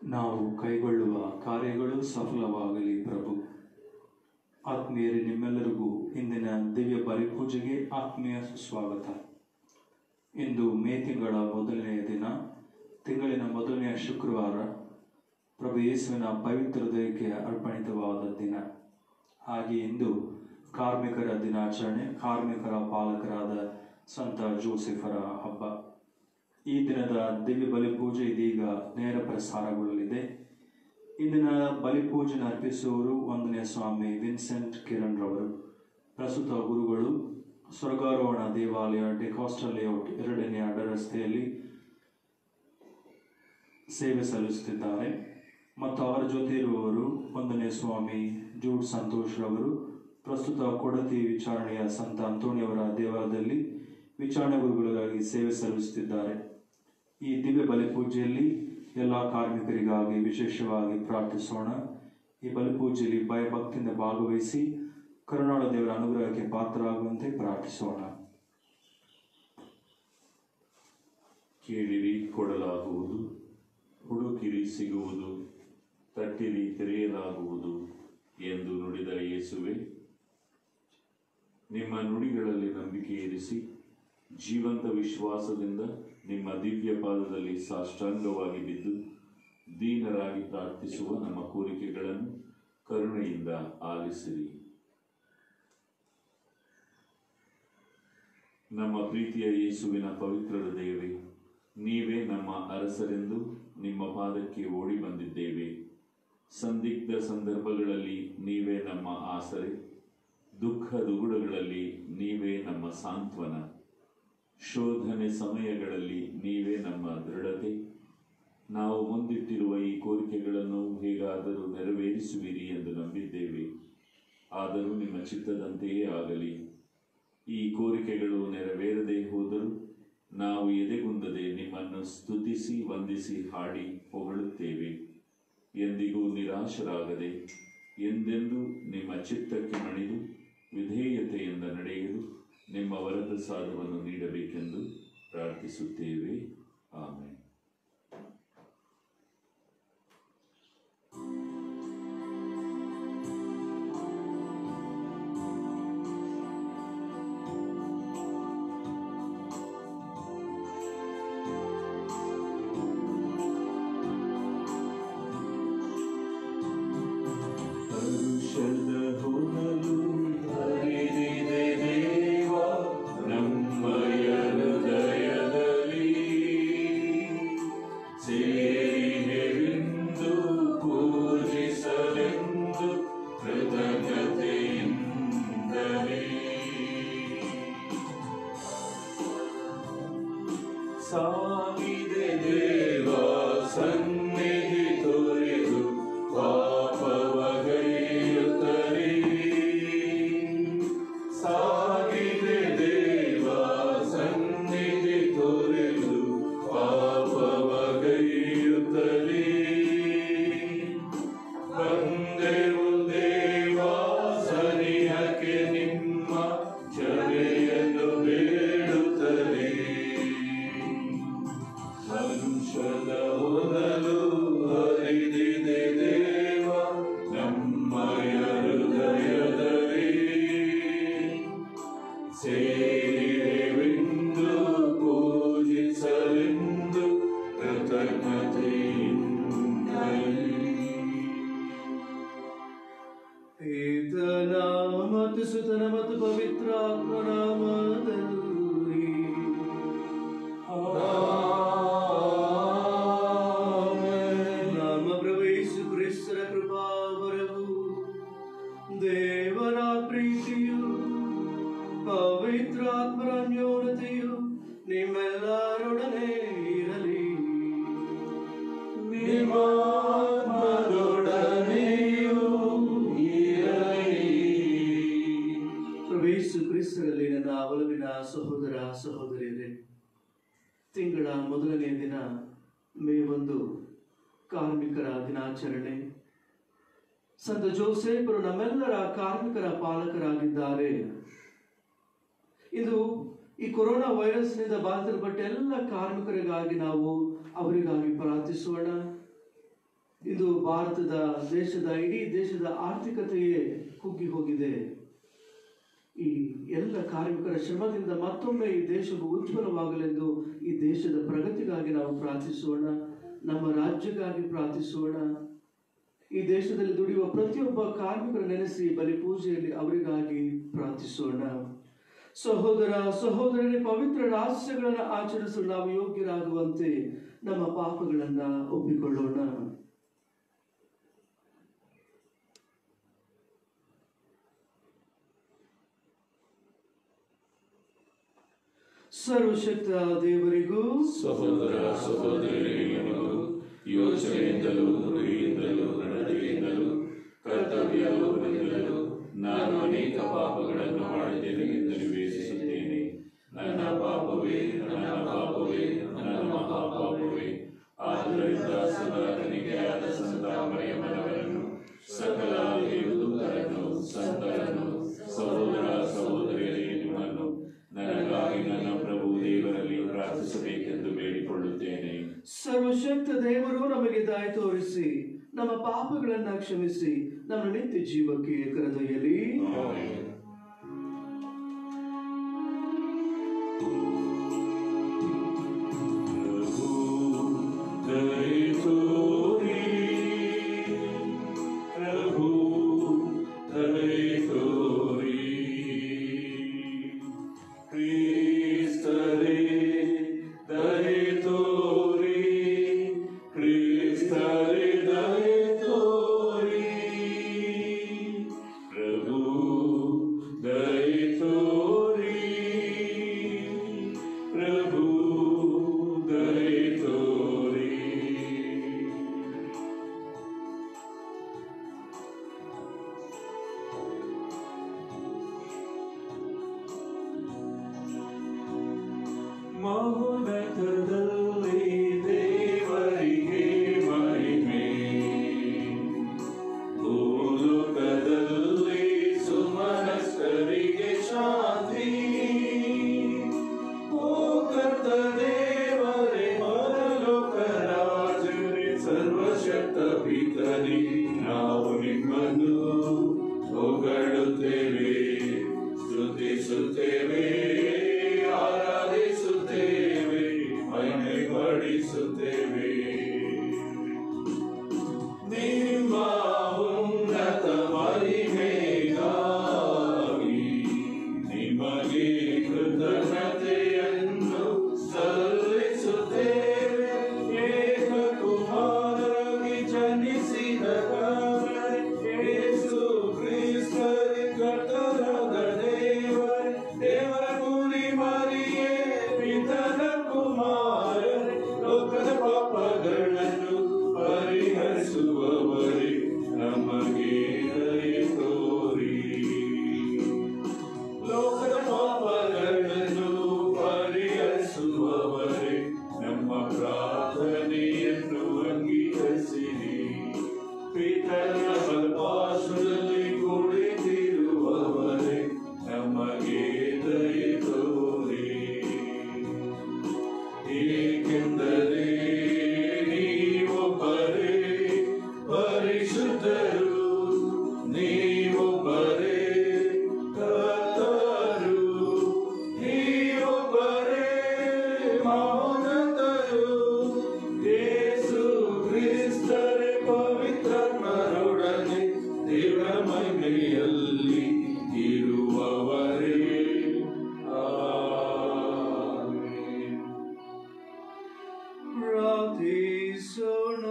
ನಾವು ಕೈಗೊಳ್ಳುವ ಕಾರ್ಯಗಳು ಸಫಲವಾಗಲಿ ಪ್ರಭು ಆತ್ಮೀಯರೇ ನಿಮ್ಮೆಲ್ಲರಿಗೂ ಇಂದಿನ ದಿವ್ಯ ಬಲಿಪೂಜೆಗೆ ಆತ್ಮೀಯ ಸುಸ್ವಾಗತ ಇಂದು ಮೇ ತಿಂಗಳ ಮೊದಲನೆಯ ದಿನ ತಿಂಗಳಿನ ಮೊದಲನೆಯ ಶುಕ್ರವಾರ ಪ್ರಭು ಯೇಸುವಿನ ಪವಿತ್ರ ದಯಕ್ಕೆ ಅರ್ಪಣಿತವಾದ ದಿನ ಹಾಗೆ ಇಂದು ಕಾರ್ಮಿಕರ ದಿನಾಚರಣೆ ಕಾರ್ಮಿಕರ ಪಾಲಕರಾದ ಸಂತ ಜೋಸೆಫರ ಹಬ್ಬ ಈ ದಿನದ ದಿವ್ಯ ಬಲಿಪೂಜೆ ಇದೀಗ ನೇರ ಪ್ರಸಾರಗೊಳ್ಳಲಿದೆ ಇಂದಿನ ಬಲಿಪೂಜೆನ ಅರ್ಪಿಸುವವರು ಒಂದನೇ ಸ್ವಾಮಿ ವಿನ್ಸೆಂಟ್ ಕಿರಣ್ ರವರು ಪ್ರಸ್ತುತ ಗುರುಗಳು ಸ್ವರ್ಗಾರೋಹಣ ದೇವಾಲಯ ಡೆಕಾಸ್ಟರ್ ಲೇಔಟ್ ಎರಡನೇ ಅಡ್ಡ ರಸ್ತೆಯಲ್ಲಿ ಸೇವೆ ಸಲ್ಲಿಸುತ್ತಿದ್ದಾರೆ ಮತ್ತು ಅವರ ಜೊತೆ ಇರುವವರು ಒಂದನೇ ಸ್ವಾಮಿ ಜೂಡ್ ಸಂತೋಷ್ ರವರು ಪ್ರಸ್ತುತ ಕೊಡತಿ ವಿಚಾರಣೆಯ ಸಂತ ಅಂತೋಣಿಯವರ ದೇವಾಲಯದಲ್ಲಿ ವಿಚಾರಣೆ ಗುರುಗಳಿಗಾಗಿ ಸೇವೆ ಸಲ್ಲಿಸುತ್ತಿದ್ದಾರೆ ಈ ದಿವ್ಯ ಬಲಿಪೂಜೆಯಲ್ಲಿ ಎಲ್ಲ ಕಾರ್ಮಿಕರಿಗಾಗಿ ವಿಶೇಷವಾಗಿ ಪ್ರಾರ್ಥಿಸೋಣ ಈ ಬಲಿಪೂಜೆಯಲ್ಲಿ ಭಯಭಕ್ತಿಯಿಂದ ಭಾಗವಹಿಸಿ ಕರುಣಾಳ ದೇವರ ಅನುಗ್ರಹಕ್ಕೆ ಪಾತ್ರರಾಗುವಂತೆ ಪ್ರಾರ್ಥಿಸೋಣ ಕೇಳಿರಿ ಕೊಡಲಾಗುವುದು ಹುಡುಕಿರಿ ಸಿಗುವುದು ತಟ್ಟಿರಿ ತೆರೆಯಲಾಗುವುದು ಎಂದು ನುಡಿದ ಯೇಸುವೆ ನಿಮ್ಮ ನುಡಿಗಳಲ್ಲಿ ನಂಬಿಕೆ ಇರಿಸಿ ಜೀವಂತ ವಿಶ್ವಾಸದಿಂದ ನಿಮ್ಮ ದಿವ್ಯ ಪಾದದಲ್ಲಿ ಸಾಷ್ಟಾಂಗವಾಗಿ ಬಿದ್ದು ದೀನರಾಗಿ ಪ್ರಾರ್ಥಿಸುವ ನಮ್ಮ ಕೋರಿಕೆಗಳನ್ನು ಕರುಣೆಯಿಂದ ಆಲಿಸಿರಿ ನಮ್ಮ ಪ್ರೀತಿಯ ಯೇಸುವಿನ ಪವಿತ್ರ ಹೃದಯವೇ ನೀವೇ ನಮ್ಮ ಅರಸರೆಂದು ನಿಮ್ಮ ಪಾದಕ್ಕೆ ಓಡಿ ಬಂದಿದ್ದೇವೆ ಸಂದಿಗ್ಧ ಸಂದರ್ಭಗಳಲ್ಲಿ ನೀವೇ ನಮ್ಮ ಆಸರೆ ದುಃಖ ದುಗುಡಗಳಲ್ಲಿ ನೀವೇ ನಮ್ಮ ಸಾಂತ್ವನ ಶೋಧನೆ ಸಮಯಗಳಲ್ಲಿ ನೀವೇ ನಮ್ಮ ದೃಢತೆ ನಾವು ಮುಂದಿಟ್ಟಿರುವ ಈ ಕೋರಿಕೆಗಳನ್ನು ಹೇಗಾದರೂ ನೆರವೇರಿಸುವಿರಿ ಎಂದು ನಂಬಿದ್ದೇವೆ ಆದರೂ ನಿಮ್ಮ ಚಿತ್ತದಂತೆಯೇ ಆಗಲಿ ಈ ಕೋರಿಕೆಗಳು ನೆರವೇರದೆ ಹೋದರೂ ನಾವು ಎದೆಗುಂದದೆ ನಿಮ್ಮನ್ನು ಸ್ತುತಿಸಿ ವಂದಿಸಿ ಹಾಡಿ ಹೊಗಳುತ್ತೇವೆ ಎಂದಿಗೂ ನಿರಾಶರಾಗದೆ ಎಂದೆಂದೂ ನಿಮ್ಮ ಚಿತ್ತಕ್ಕೆ ಮಣಿದು ವಿಧೇಯತೆಯಿಂದ ನಡೆಯಲು ನಿಮ್ಮ ವರಪ್ರಸಾದವನ್ನು ನೀಡಬೇಕೆಂದು ಪ್ರಾರ್ಥಿಸುತ್ತೇವೆ ಆಮೇಲೆ ಹರುಷದ ಹೊನಲು ಹರಿದಿದೆ ದೇವ ನಮ್ಮಯ ಹೃದಯದಲ್ಲಿ ಸೇರಿಹೆವೆಂದು ಪೂಜಿಸಲೆಂದು ಕೃತಜ್ಞತೆಯಿಂದಲೇ ಸಾಗಿದೆ ದೇವ ಸನ್ನಿಧಿ ತೊರೆದು ಪಾಪವಗೈಯುತ್ತಲೇ ಸಾಗಿದೆ ದೇವ ಸನ್ನಿಧಿ ತೊರೆದು ಪಾಪವಗೈಯುತ್ತಲೇ ಬಂದೆವು ದೇವ ಸನಿಹಕ್ಕೆ ನಿಮ್ಮ ಕ್ಷಮೆಯನ್ನು ಬೇಡುತ್ತಲೇ ಮನುಷ್ಯದ ಹೊನಲು ಹರಿದಿದೆ ದೇವ ನಮ್ಮಯ ಹೃದಯದಲ್ಲಿ ಸೇರಿವೆಂದು ಪೂಜಿಸಲೆಂದು ಕೃತಜ್ಞತೆಯಿಂದಲೇ ಪಿತನ ಮತ್ತು ಸುತನ ಮತ್ತು ಪವಿತ್ರಾತ್ಮ ನಾಮದಲ್ಲಿ ನಮ್ಮ ಪ್ರಭು ಯೇಸು ಕ್ರಿಸ್ತರ ಕೃಪಾವರವು ದೇವರ ಪ್ರೀತಿಯು ಪವಿತ್ರಾತ್ಮರ ಅನ್ಯೋನ್ಯತೆಯು ನಿಮ್ಮೆಲ್ಲರೊಡನೆ ಇರಲಿ ನಿಮಾತ್ಮದೊಡನೆಯೂ ಇರಲಿ. ಪ್ರವೇಶು ಕ್ರಿಸ್ತರಲ್ಲಿ ನನ್ನ ಒಲವಿನ ಸಹೋದರ ಸಹೋದರಿಯರೇ ತಿಂಗಳ ಮೊದಲನೇ ದಿನ ಮೇ ಒಂದು ಕಾರ್ಮಿಕರ ದಿನಾಚರಣೆ ಸಂತ ಜೋಸೇಫರು ನಮ್ಮೆಲ್ಲರ ಕಾರ್ಮಿಕರ ಪಾಲಕರಾಗಿದ್ದಾರೆ ಇದು ಈ ಕೊರೋನಾ ವೈರಸ್ನಿಂದ ಬಾಧಿಸಲ್ಪಟ್ಟ ಎಲ್ಲ ಕಾರ್ಮಿಕರಿಗಾಗಿ ನಾವು ಅವರಿಗಾಗಿ ಪ್ರಾರ್ಥಿಸೋಣ ಇದು ಭಾರತದ ದೇಶದ ಇಡೀ ದೇಶದ ಆರ್ಥಿಕತೆಯೇ ಕುಗ್ಗಿ ಹೋಗಿದೆ ಈ ಎಲ್ಲ ಕಾರ್ಮಿಕರ ಶ್ರಮದಿಂದ ಮತ್ತೊಮ್ಮೆ ಈ ದೇಶವು ಉಜ್ವಲವಾಗಲೆಂದು ಈ ದೇಶದ ಪ್ರಗತಿಗಾಗಿ ನಾವು ಪ್ರಾರ್ಥಿಸೋಣ ನಮ್ಮ ರಾಜ್ಯಕ್ಕಾಗಿ ಪ್ರಾರ್ಥಿಸೋಣ ಈ ದೇಶದಲ್ಲಿ ದುಡಿಯುವ ಪ್ರತಿಯೊಬ್ಬ ಕಾರ್ಮಿಕರ ನೆನೆಸಿ ಬಲಿ ಪೂಜೆಯಲ್ಲಿ ಅವರಿಗಾಗಿ ಪ್ರಾರ್ಥಿಸೋಣ ಸಹೋದರ ಸಹೋದರನೇ ಪವಿತ್ರ ರಹಸ್ಯಗಳನ್ನು ಆಚರಿಸಲು ನಾವು ಯೋಗ್ಯರಾಗುವಂತೆ ನಮ್ಮ ಪಾಪಗಳನ್ನ ಒಪ್ಪಿಕೊಳ್ಳೋಣ ಸರ್ವಶಕ್ತ ದೇವರಿಗೂ ಸಹೋದರ ಸಹೋದರಿಯರಿಗೂ ಯೋಚನೆಯಿಂದಲೂ ನುಡಿಯಿಂದಲೂ ನಡತೆಯಿಂದಲೂ ಕರ್ತವ್ಯದಿಂದಲೂ ನಾನು ಅನೇಕ ಪಾಪಗಳನ್ನು ಮಾಡಿದ್ದೇನೆ ಎಂದು ನಿವೇದಿಸುತ್ತೇನೆ ನನ್ನ ಪಾಪವೇ ನನ್ನ ಪಾಪವೇ ನನ್ನ ಮಹಾಪಾಪವೇ ಆದ್ದರಿಂದ ಸದಾತನಿಗೆ ಆದ ಸಂತ ಮರಿಯಮ್ಮನವರನ್ನು ಸಕಲ ದೇವದೂತರನ್ನು ಸಂತರನ್ನು ಸಹೋದರ ಸಹೋದರಿಯರೇ ನಿಮ್ಮನ್ನು ನನಗಾಗಿ ನನ್ನ ಪ್ರಭು ದೇವರಲ್ಲಿ ಪ್ರಾರ್ಥಿಸಬೇಕೆಂದು ಬೇಡಿಕೊಳ್ಳುತ್ತೇನೆ ಸರ್ವಶಕ್ತ ದೇವರು ನಮಗೆ ದಯ ತೋರಿಸಿ ನಮ್ಮ ಪಾಪಗಳನ್ನ ಕ್ಷಮಿಸಿ ನಮ್ಮ ನಿತ್ಯ ಜೀವಕ್ಕೆ ಕರೆದೊಯ್ಯಲಿ ಆಮೆನ್. ಪ್ರಭು ದಯೆ ತೋರಿ ಪ್ರಭು ದಯೆ ತೋರಿ ಕ್ರಿಸ್ತರೇ ದಯೆ ತೋರಿ ಕ್ರಿಸ್ತರೇ ದಯೆ ತೋರಿ ಪ್ರಭು ದಯೆ ತೋರಿ ಪ್ರಭು ದಯೆ ತೋರಿ ಮೌನತದಲ್ಲಿ ದೇವರಿಗೆ ಮಹಿಮೆ ಭೂಲೋಕದಲ್ಲಿ ಸುಮನಸ್ಕರಿಗೆ ಶಾಂತಿ ಓ ಕರ್ತ ದೇವರೇ ಪರಲೋಕ ರಾಜರೇ ಸರ್ವಶಕ್ತ ಪಿತರಿ ನಾವು ನಿಮ್ಮನ್ನು ಹೊಗಳುತ್ತೇವೆ ಸ್ತುತಿಸುತ್ತೇವೆ ಆರಾಧಿಸುತ್ತೇವೆ ಮಹಿಮೆ ಪಡಿಸುತ್ತೇವೆ ನಿಮ್ಮ ಉನ್ನತ ಮಹಿಮೆಗಾಗಿ ನಿಮಗೆ ಕೃತಜ್ಞತೆಯನ್ನು ಸಲ್ಲಿಸುತ್ತೇವೆ ಏಕಕುಮಾರರಾಗಿ ಜನಿಸಿದ ಕಾರಣ ಯೇಸು ಕ್ರಿಸ್ತರೇ ಕರ್ತನಾದ ದೇವರೇ ದೇವರ ಕುರಿ ಮರಿಯೇ ಪಿತನ ಕುಮಾರರೇ ಲೋಕದ ಪಾಪಗಳನ್ನು ಪರಿಹರಿಸುವವರೇ ನಮಗೆ ದಯೆ ತೋರಿ ಲೋಕದ ಪಾಪಗಳನ್ನು ಪರಿಹರಿಸುವವರೇ ನಮ್ಮ ಪ್ರಾರ್ಥನೆಯನ್ನು ಅಂಗೀಕರಿಸಿರಿ ಪಿತನ ಬಲ್ಪಾಶದಲ್ಲಿ ಕುಳಿತಿರುವವರೇ ನಮಗೆ ದಯೆ ತೋರಿ ಏಕೆಂದರೆ ನೀವೊಬ್ಬರೇ ಪರಿಶುದ್ಧರು ನೀವೊಬ್ಬರೇ ಕರ್ತರು ನೀವೊಬ್ಬರೇ ಮೌನತರು ಯೇಸು ಕ್ರಿಸ್ತರೇ ಪವಿತ್ರನರೊಡನೆ ದೇವರ ಮಹಿಮೆಯಲ್ಲಿ ಇರುವವರೇ ಆಮೆನ್. ಪ್ರಾರ್ಥಿಸೋಣ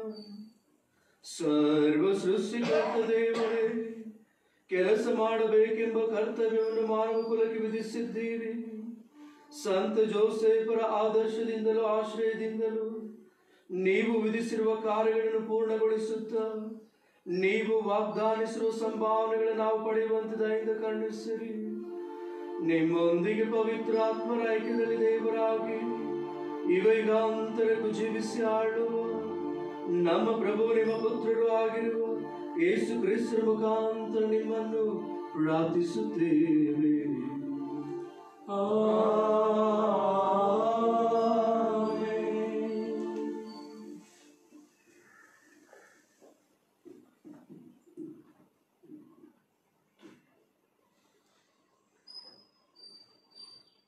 ಸರ್ವ ಸೃಷ್ಟಿಕರ್ತ ದೇವರೇ ಕೆಲಸ ಮಾಡಬೇಕೆಂಬ ಕರ್ತವ್ಯವನ್ನು ಮಾನವ ಕುಲಕ್ಕೆ ವಿಧಿಸಿದ್ದೀರಿ ಸಂತ ಜೋಸೇಫರ ಆದರ್ಶದಿಂದಲೂ ಆಶ್ರಯದಿಂದಲೂ ನೀವು ವಿಧಿಸಿರುವ ಕಾರ್ಯಗಳನ್ನು ಪೂರ್ಣಗೊಳಿಸುತ್ತಾ ನೀವು ವಾಗ್ದಾನಿಸಿರುವ ಸಂಭಾವನೆಗಳನ್ನು ನಾವು ಪಡೆಯುವಂತೆ ದಯಿಂದ ಕರುಣಿಸಿರಿ ನಿಮ್ಮೊಂದಿಗೆ ಪವಿತ್ರ ಆತ್ಮರ ಐಕ್ಯದಲ್ಲಿ ದೇವರಾಗಿ ಇವೈಗಾಂತರಕ್ಕೂ ಜೀವಿಸಿ ಆಳುವ ನಮ್ಮ ಪ್ರಭು ನಿಮ್ಮ ಪುತ್ರರು ಆಗಿರುವ ಯೇಸು ಕ್ರಿಸ್ತರ ಮುಖಾಂತರ ನಿಮ್ಮನ್ನು ಪ್ರಾರ್ಥಿಸುತ್ತೇವೆ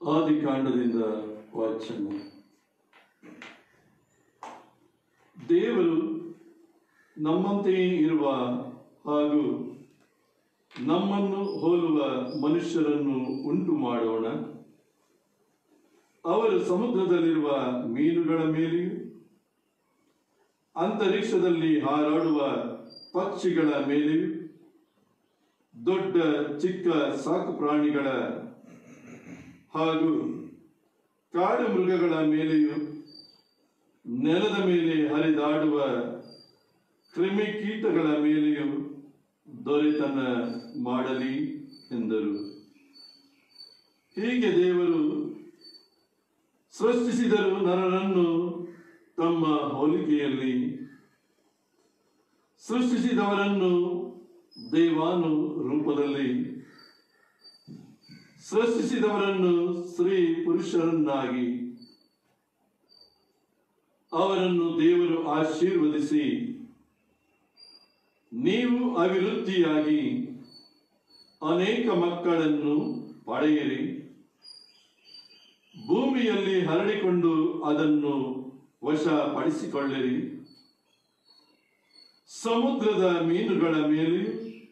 ಆದಿಕಾಂಡದಿಂದ ವಾಚನ ದೇವರು ನಮ್ಮಂತೆಯೇ ಇರುವ ಹಾಗೂ ನಮ್ಮನ್ನು ಹೋಲುವ ಮನುಷ್ಯರನ್ನು ಉಂಟು ಮಾಡೋಣ ಅವರು ಸಮುದ್ರದಲ್ಲಿರುವ ಮೀನುಗಳ ಮೇಲೆಯೂ ಅಂತರಿಕ್ಷದಲ್ಲಿ ಹಾರಾಡುವ ಪಕ್ಷಿಗಳ ಮೇಲೆಯೂ ದೊಡ್ಡ ಚಿಕ್ಕ ಸಾಕು ಪ್ರಾಣಿಗಳ ಹಾಗೂ ಕಾಡು ಮೃಗಗಳ ಮೇಲೆಯೂ ನೆಲದ ಮೇಲೆ ಹರಿದಾಡುವ ಕ್ರಿಮಿಕೀಟಗಳ ಮೇಲೆಯೂ ದೊರೆತನ ಮಾಡಲಿ ಎಂದರು ಹೀಗೆ ದೇವರು ಸೃಷ್ಟಿಸಿದರು ನರನನ್ನು ತಮ್ಮ ಹೋಲಿಕೆಯಲ್ಲಿ ಸೃಷ್ಟಿಸಿದವರನ್ನು ದೇವಾನು ರೂಪದಲ್ಲಿ ಸೃಷ್ಟಿಸಿದವರನ್ನು ಸ್ತ್ರೀ ಪುರುಷರನ್ನಾಗಿ ಅವರನ್ನು ದೇವರು ಆಶೀರ್ವದಿಸಿ ನೀವು ಅಭಿವೃದ್ಧಿಯಾಗಿ ಅನೇಕ ಮಕ್ಕಳನ್ನು ಪಡೆಯಿರಿ ಭೂಮಿಯಲ್ಲಿ ಹರಡಿಕೊಂಡು ಅದನ್ನು ವಶಪಡಿಸಿಕೊಳ್ಳಿರಿ ಸಮುದ್ರದ ಮೀನುಗಳ ಮೇಲೆಯೂ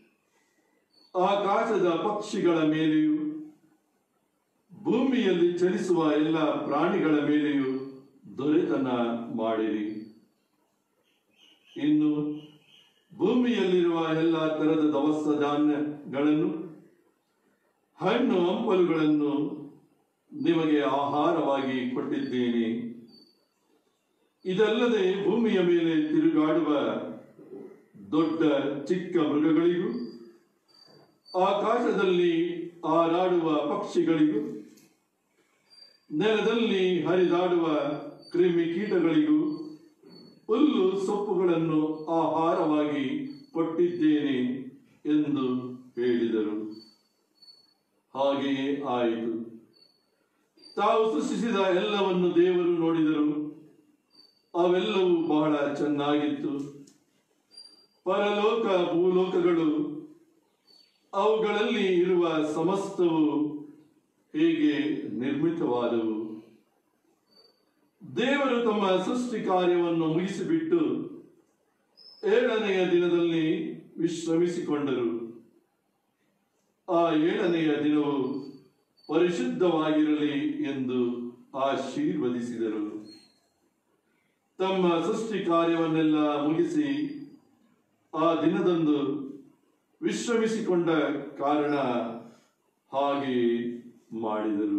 ಆಕಾಶದ ಪಕ್ಷಿಗಳ ಮೇಲೆಯೂ ಭೂಮಿಯಲ್ಲಿ ಚಲಿಸುವ ಎಲ್ಲ ಪ್ರಾಣಿಗಳ ಮೇಲೆಯೂ ದೊರೆತನ ಮಾಡಿರಿ ಇನ್ನು ಭೂಮಿಯಲ್ಲಿರುವ ಎಲ್ಲ ತರದ ದವಸ ಧಾನ್ಯಗಳನ್ನು ಹಣ್ಣು ಹಂಪಲುಗಳನ್ನು ನಿಮಗೆ ಆಹಾರವಾಗಿ ಕೊಟ್ಟಿದ್ದೇನೆ ಇದಲ್ಲದೆ ಭೂಮಿಯ ಮೇಲೆ ತಿರುಗಾಡುವ ದೊಡ್ಡ ಚಿಕ್ಕ ಮೃಗಗಳಿಗೂ ಆಕಾಶದಲ್ಲಿ ಹಾರಾಡುವ ಪಕ್ಷಿಗಳಿಗೂ ನೆಲದಲ್ಲಿ ಹರಿದಾಡುವ ಕ್ರಿಮಿ ಕೀಟಗಳಿಗೂ ಹುಲ್ಲು ಸೊಪ್ಪುಗಳನ್ನು ಆಹಾರವಾಗಿ ಕೊಟ್ಟಿದ್ದೇನೆ ಎಂದು ಹೇಳಿದರು ಹಾಗೆಯೇ ಆಯಿತು ತಾವು ಸೃಷ್ಟಿಸಿದ ಎಲ್ಲವನ್ನು ದೇವರು ನೋಡಿದರು ಅವೆಲ್ಲವೂ ಬಹಳ ಚೆನ್ನಾಗಿತ್ತು ಪರಲೋಕ ಭೂಲೋಕಗಳು ಅವುಗಳಲ್ಲಿ ಇರುವ ಸಮಸ್ತವು ಹೇಗೆ ನಿರ್ಮಿತವಾದವು ದೇವರು ತಮ್ಮ ಸೃಷ್ಟಿ ಕಾರ್ಯವನ್ನು ಮುಗಿಸಿಬಿಟ್ಟು ಏಳನೆಯ ದಿನದಲ್ಲಿ ವಿಶ್ರಮಿಸಿಕೊಂಡರು ಆ ಏಳನೆಯ ದಿನವು ಪರಿಶುದ್ಧವಾಗಿರಲಿ ಎಂದು ಆಶೀರ್ವದಿಸಿದರು ತಮ್ಮ ಸೃಷ್ಟಿ ಕಾರ್ಯವನ್ನೆಲ್ಲ ಮುಗಿಸಿ ಆ ದಿನದಂದು ವಿಶ್ರಮಿಸಿಕೊಂಡ ಕಾರಣ ಹಾಗೆ ಮಾಡಿದರು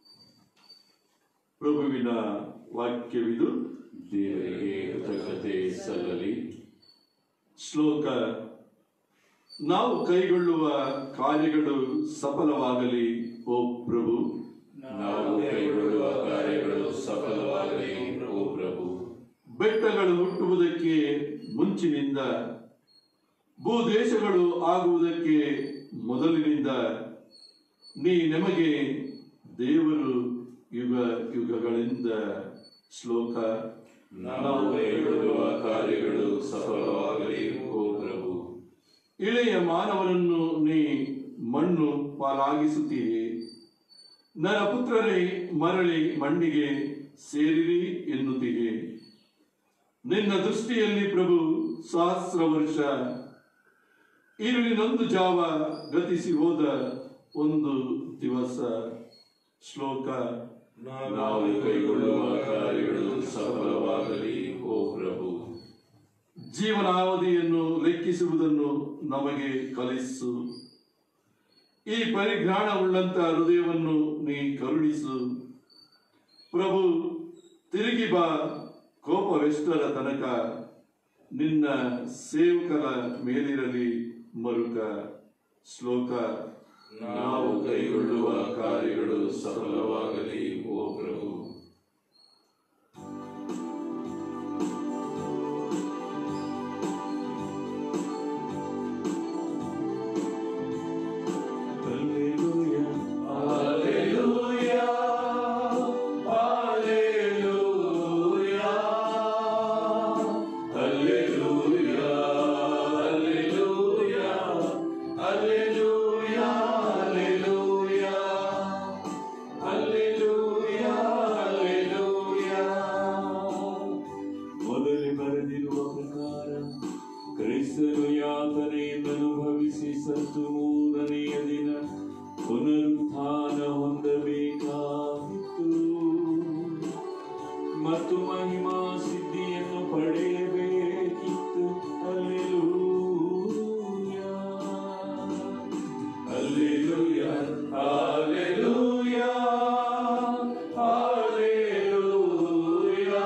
ಪ್ರಭುವಿನ ವಾಕ್ಯವಿದು ದೇವರಿಗೆ ಕೃತಜ್ಞತೆ ಸಲ್ಲಲಿ ಶ್ಲೋಕ ನಾವು ಕೈಗೊಳ್ಳುವ ಕಾರ್ಯಗಳು ಸಫಲವಾಗಲಿ ಓ ಪ್ರಭು ನಾವು ಕೈಗೊಳ್ಳುವ ಕಾರ್ಯಗಳು ಸಫಲವಾಗಲಿ ಓ ಪ್ರಭು ಬೆಟ್ಟಗಳು ಹುಟ್ಟುವುದಕ್ಕೆ ಮುಂಚಿನಿಂದ ಭೂದೇಶಗಳು ಆಗುವುದಕ್ಕೆ ಮೊದಲಿನಿಂದ ನೀ ನಮಗೆ ದೇವರು ಯುಗ ಯುಗಗಳಿಂದ ಶ್ಲೋಕ ನಾವು ಕೈಗೊಳ್ಳುವ ಕಾರ್ಯಗಳು ಸಫಲವಾಗಲಿ ಓ ಪ್ರಭು ಇಳೆಯ ಮಾನವರನ್ನು ನೀ ಮಣ್ಣು ಪಾಲಾಗಿಸುತ್ತೀರಿ ನರಪುತ್ರರೇ ಮರಳಿ ಮಣ್ಣಿಗೆ ಸೇರಿರಿ ಎನ್ನುತ್ತೀರಿ ನಿನ್ನ ದೃಷ್ಟಿಯಲ್ಲಿ ಪ್ರಭು ಸಹಸ್ರ ವರ್ಷ ಇರುಳಿನೊಂದು ಜಾವ ಗತಿಸಿ ಹೋದ ಒಂದು ದಿವಸ ಶ್ಲೋಕ ನಾವು ಕೈಗೊಳ್ಳುವ ಕಾರ್ಯಗಳು ಸಫಲವಾಗಲಿ ಓ ಪ್ರಭು ಜೀವನಾವಧಿಯನ್ನು ಲೆಕ್ಕಿಸುವುದನ್ನು ನಮಗೆ ಕಲಿಸು ಈ ಪರಿಜ್ಞಾನವುಳ್ಳಂತ ಹೃದಯವನ್ನು ನೀ ಕರುಣಿಸು ಪ್ರಭು ತಿರುಗಿ ಬಾ ಕೋಪವೆಷ್ಟರ ತನಕ ನಿನ್ನ ಸೇವಕರ ಮೇಲಿರಲಿ ಮರುಕ ಶ್ಲೋಕ ನಾವು ಕೈಗೊಳ್ಳುವ ಕಾರ್ಯಗಳು ಸಫಲವಾಗಲಿ ಓ ಪ್ರಭು Alleluia, alleluia, alleluia, alleluia, alleluia, alleluia, alleluia. ಮತ್ತು ಮಹಿಮಾ ಸಿದ್ಧಿಯನ್ನು ಪಡೆಯಬೇಕಿತ್ತು alleluia alleluia alleluia alleluia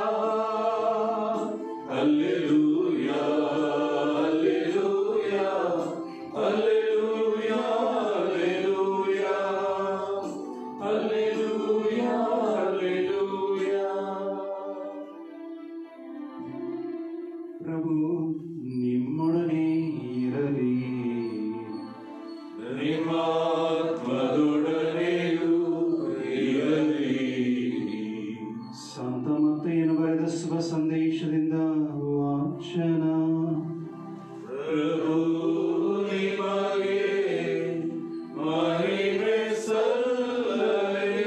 alleluia alleluia alleluia alleluia alleluia alleluia ಪ್ರಭು ನಿಮ್ಮೊಡನೆ ಇರಲಿ ನಿಮ್ಮಾತ್ಮದೊಡನೆಯೂ ಇರಲಿ ಸಂತ ಮತ್ತೆಯನ್ನು ಬರೆದ ಶುಭ ಸಂದೇಶದಿಂದ ವಾಚನ ಪ್ರಭು ನಿಮಗೆ ಮಹಿಮೆ ಸಲ್ಲಲಿ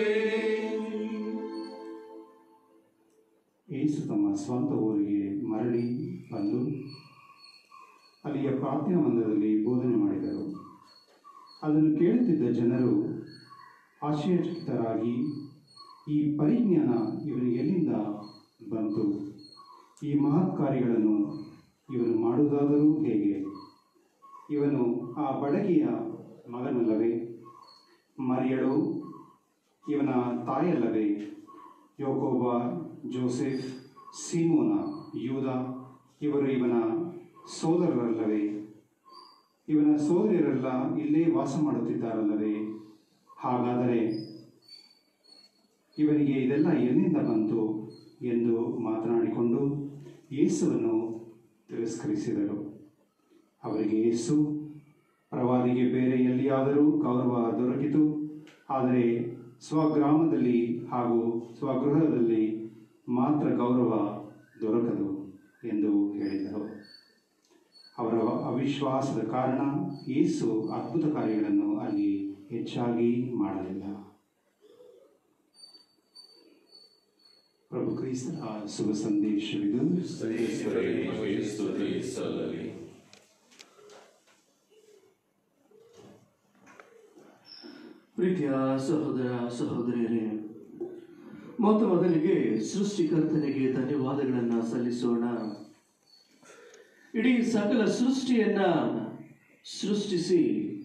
ಯೇಸು ತಮ್ಮ ಸ್ವಂತ ಊರಿಗೆ ಮರಳಿ ಬಂದು ಅಲ್ಲಿಯ ಪ್ರಾರ್ಥನಾ ಮಂದಿರದಲ್ಲಿ ಬೋಧನೆ ಮಾಡಿದರು ಅದನ್ನು ಕೇಳುತ್ತಿದ್ದ ಜನರು ಆಶ್ಚರ್ಯಚಕಿತರಾಗಿ ಈ ಪರಿಜ್ಞಾನ ಇವನಿಗೆ ಎಲ್ಲಿಂದ ಬಂತು ಈ ಮಹತ್ ಕಾರ್ಯಗಳನ್ನು ಇವನು ಮಾಡುವುದಾದರೂ ಹೇಗೆ ಇವನು ಆ ಬಡಗಿಯ ಮಗನಲ್ಲವೇ ಮರಿಯಳು ಇವನ ತಾಯಲ್ಲವೇ ಯೋಕೋಬ ಜೋಸೆಫ್ ಸೀಮೋನ ಯೂದ ಇವರು ಇವನ ಸೋದರರಲ್ಲವೇ ಇವನ ಸೋದರಿಯರೆಲ್ಲ ಇಲ್ಲೇ ವಾಸ ಮಾಡುತ್ತಿದ್ದಾರಲ್ಲವೇ ಹಾಗಾದರೆ ಇವನಿಗೆ ಇದೆಲ್ಲ ಎಲ್ಲಿಂದ ಬಂತು ಎಂದು ಮಾತನಾಡಿಕೊಂಡು ಯೇಸುವನ್ನು ತಿರಸ್ಕರಿಸಿದರು ಅವರಿಗೆ ಯೇಸು ಪ್ರವಾದಿಗೆ ಬೇರೆ ಎಲ್ಲಿಯಾದರೂ ಗೌರವ ದೊರಕಿತು ಆದರೆ ಸ್ವಗ್ರಾಮದಲ್ಲಿ ಹಾಗೂ ಸ್ವಗೃಹದಲ್ಲಿ ಮಾತ್ರ ಗೌರವ ದೊರಕದು ಎಂದು ಹೇಳಿದರು ಅವರ ಅವಿಶ್ವಾಸದ ಕಾರಣ ಯೇಸು ಅದ್ಭುತ ಕಾರ್ಯಗಳನ್ನು ಅಲ್ಲಿ ಹೆಚ್ಚಾಗಿ ಮಾಡಲಿಲ್ಲ ಪ್ರಭು ಕ್ರಿಸ್ತರ ಶುಭ ಸಂದೇಶವಿದು ಕ್ರಿಸ್ತನಿಗೆ ಸ್ತುತಿ ಸಲ್ಲಲಿ ಪ್ರೀತಿಯ ಸಹೋದರ ಸಹೋದರಿಯರೇ ಮೊತ್ತ ಮೊದಲಿಗೆ ಸೃಷ್ಟಿಕರ್ತನಿಗೆ ಧನ್ಯವಾದಗಳನ್ನು ಸಲ್ಲಿಸೋಣ ಇಡೀ ಸಕಲ ಸೃಷ್ಟಿಯನ್ನ ಸೃಷ್ಟಿಸಿ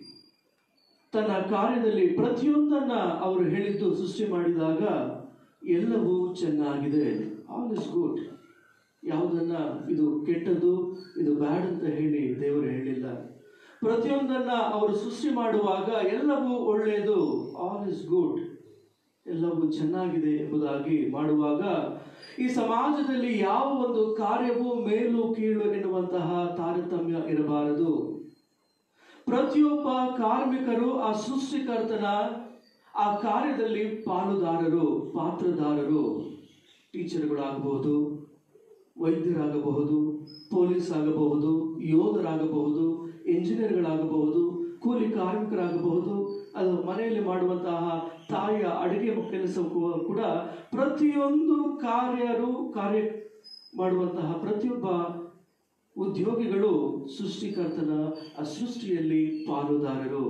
ತನ್ನ ಕಾರ್ಯದಲ್ಲಿ ಪ್ರತಿಯೊಂದನ್ನ ಅವರು ಹೇಳಿದ್ದು ಸೃಷ್ಟಿ ಮಾಡಿದಾಗ ಎಲ್ಲವೂ ಚೆನ್ನಾಗಿದೆ ಆಲ್ ಇಸ್ ಗುಡ್ ಯಾವುದನ್ನ ಇದು ಕೆಟ್ಟದ್ದು ಇದು ಬ್ಯಾಡ್ ಅಂತ ಹೇಳಿ ದೇವರು ಹೇಳಿಲ್ಲ ಪ್ರತಿಯೊಂದನ್ನ ಅವರು ಸೃಷ್ಟಿ ಮಾಡುವಾಗ ಎಲ್ಲವೂ ಒಳ್ಳೆಯದು ಆಲ್ ಇಸ್ ಗುಡ್ ಎಲ್ಲವೂ ಚೆನ್ನಾಗಿದೆ ಎಂಬುದಾಗಿ ಮಾಡುವಾಗ ಈ ಸಮಾಜದಲ್ಲಿ ಯಾವ ಒಂದು ಕಾರ್ಯವೂ ಮೇಲು ಕೀಳು ಎನ್ನುವಂತಹ ತಾರತಮ್ಯ ಇರಬಾರದು ಪ್ರತಿಯೊಬ್ಬ ಕಾರ್ಮಿಕರು ಆ ಸೃಷ್ಟಿಕರ್ತನ ಆ ಕಾರ್ಯದಲ್ಲಿ ಪಾಲುದಾರರು ಪಾತ್ರದಾರರು ಟೀಚರ್ಗಳಾಗಬಹುದು ವೈದ್ಯರಾಗಬಹುದು ಪೊಲೀಸ್ ಆಗಬಹುದು ಯೋಧರಾಗಬಹುದು ಇಂಜಿನಿಯರ್ಗಳಾಗಬಹುದು ಕೂಲಿ ಕಾರ್ಮಿಕರಾಗಬಹುದು ಅದು ಮನೆಯಲ್ಲಿ ಮಾಡುವಂತಹ ತಾಯಿಯ ಅಡುಗೆ ಕೆಲಸಕ್ಕೂ ಕೂಡ ಪ್ರತಿಯೊಂದು ಕಾರ್ಯರು ಕಾರ್ಯ ಮಾಡುವಂತಹ ಪ್ರತಿಯೊಬ್ಬ ಉದ್ಯೋಗಿಗಳು ಸೃಷ್ಟಿಕರ್ತನ ಆ ಸೃಷ್ಟಿಯಲ್ಲಿ ಪಾಲುದಾರರು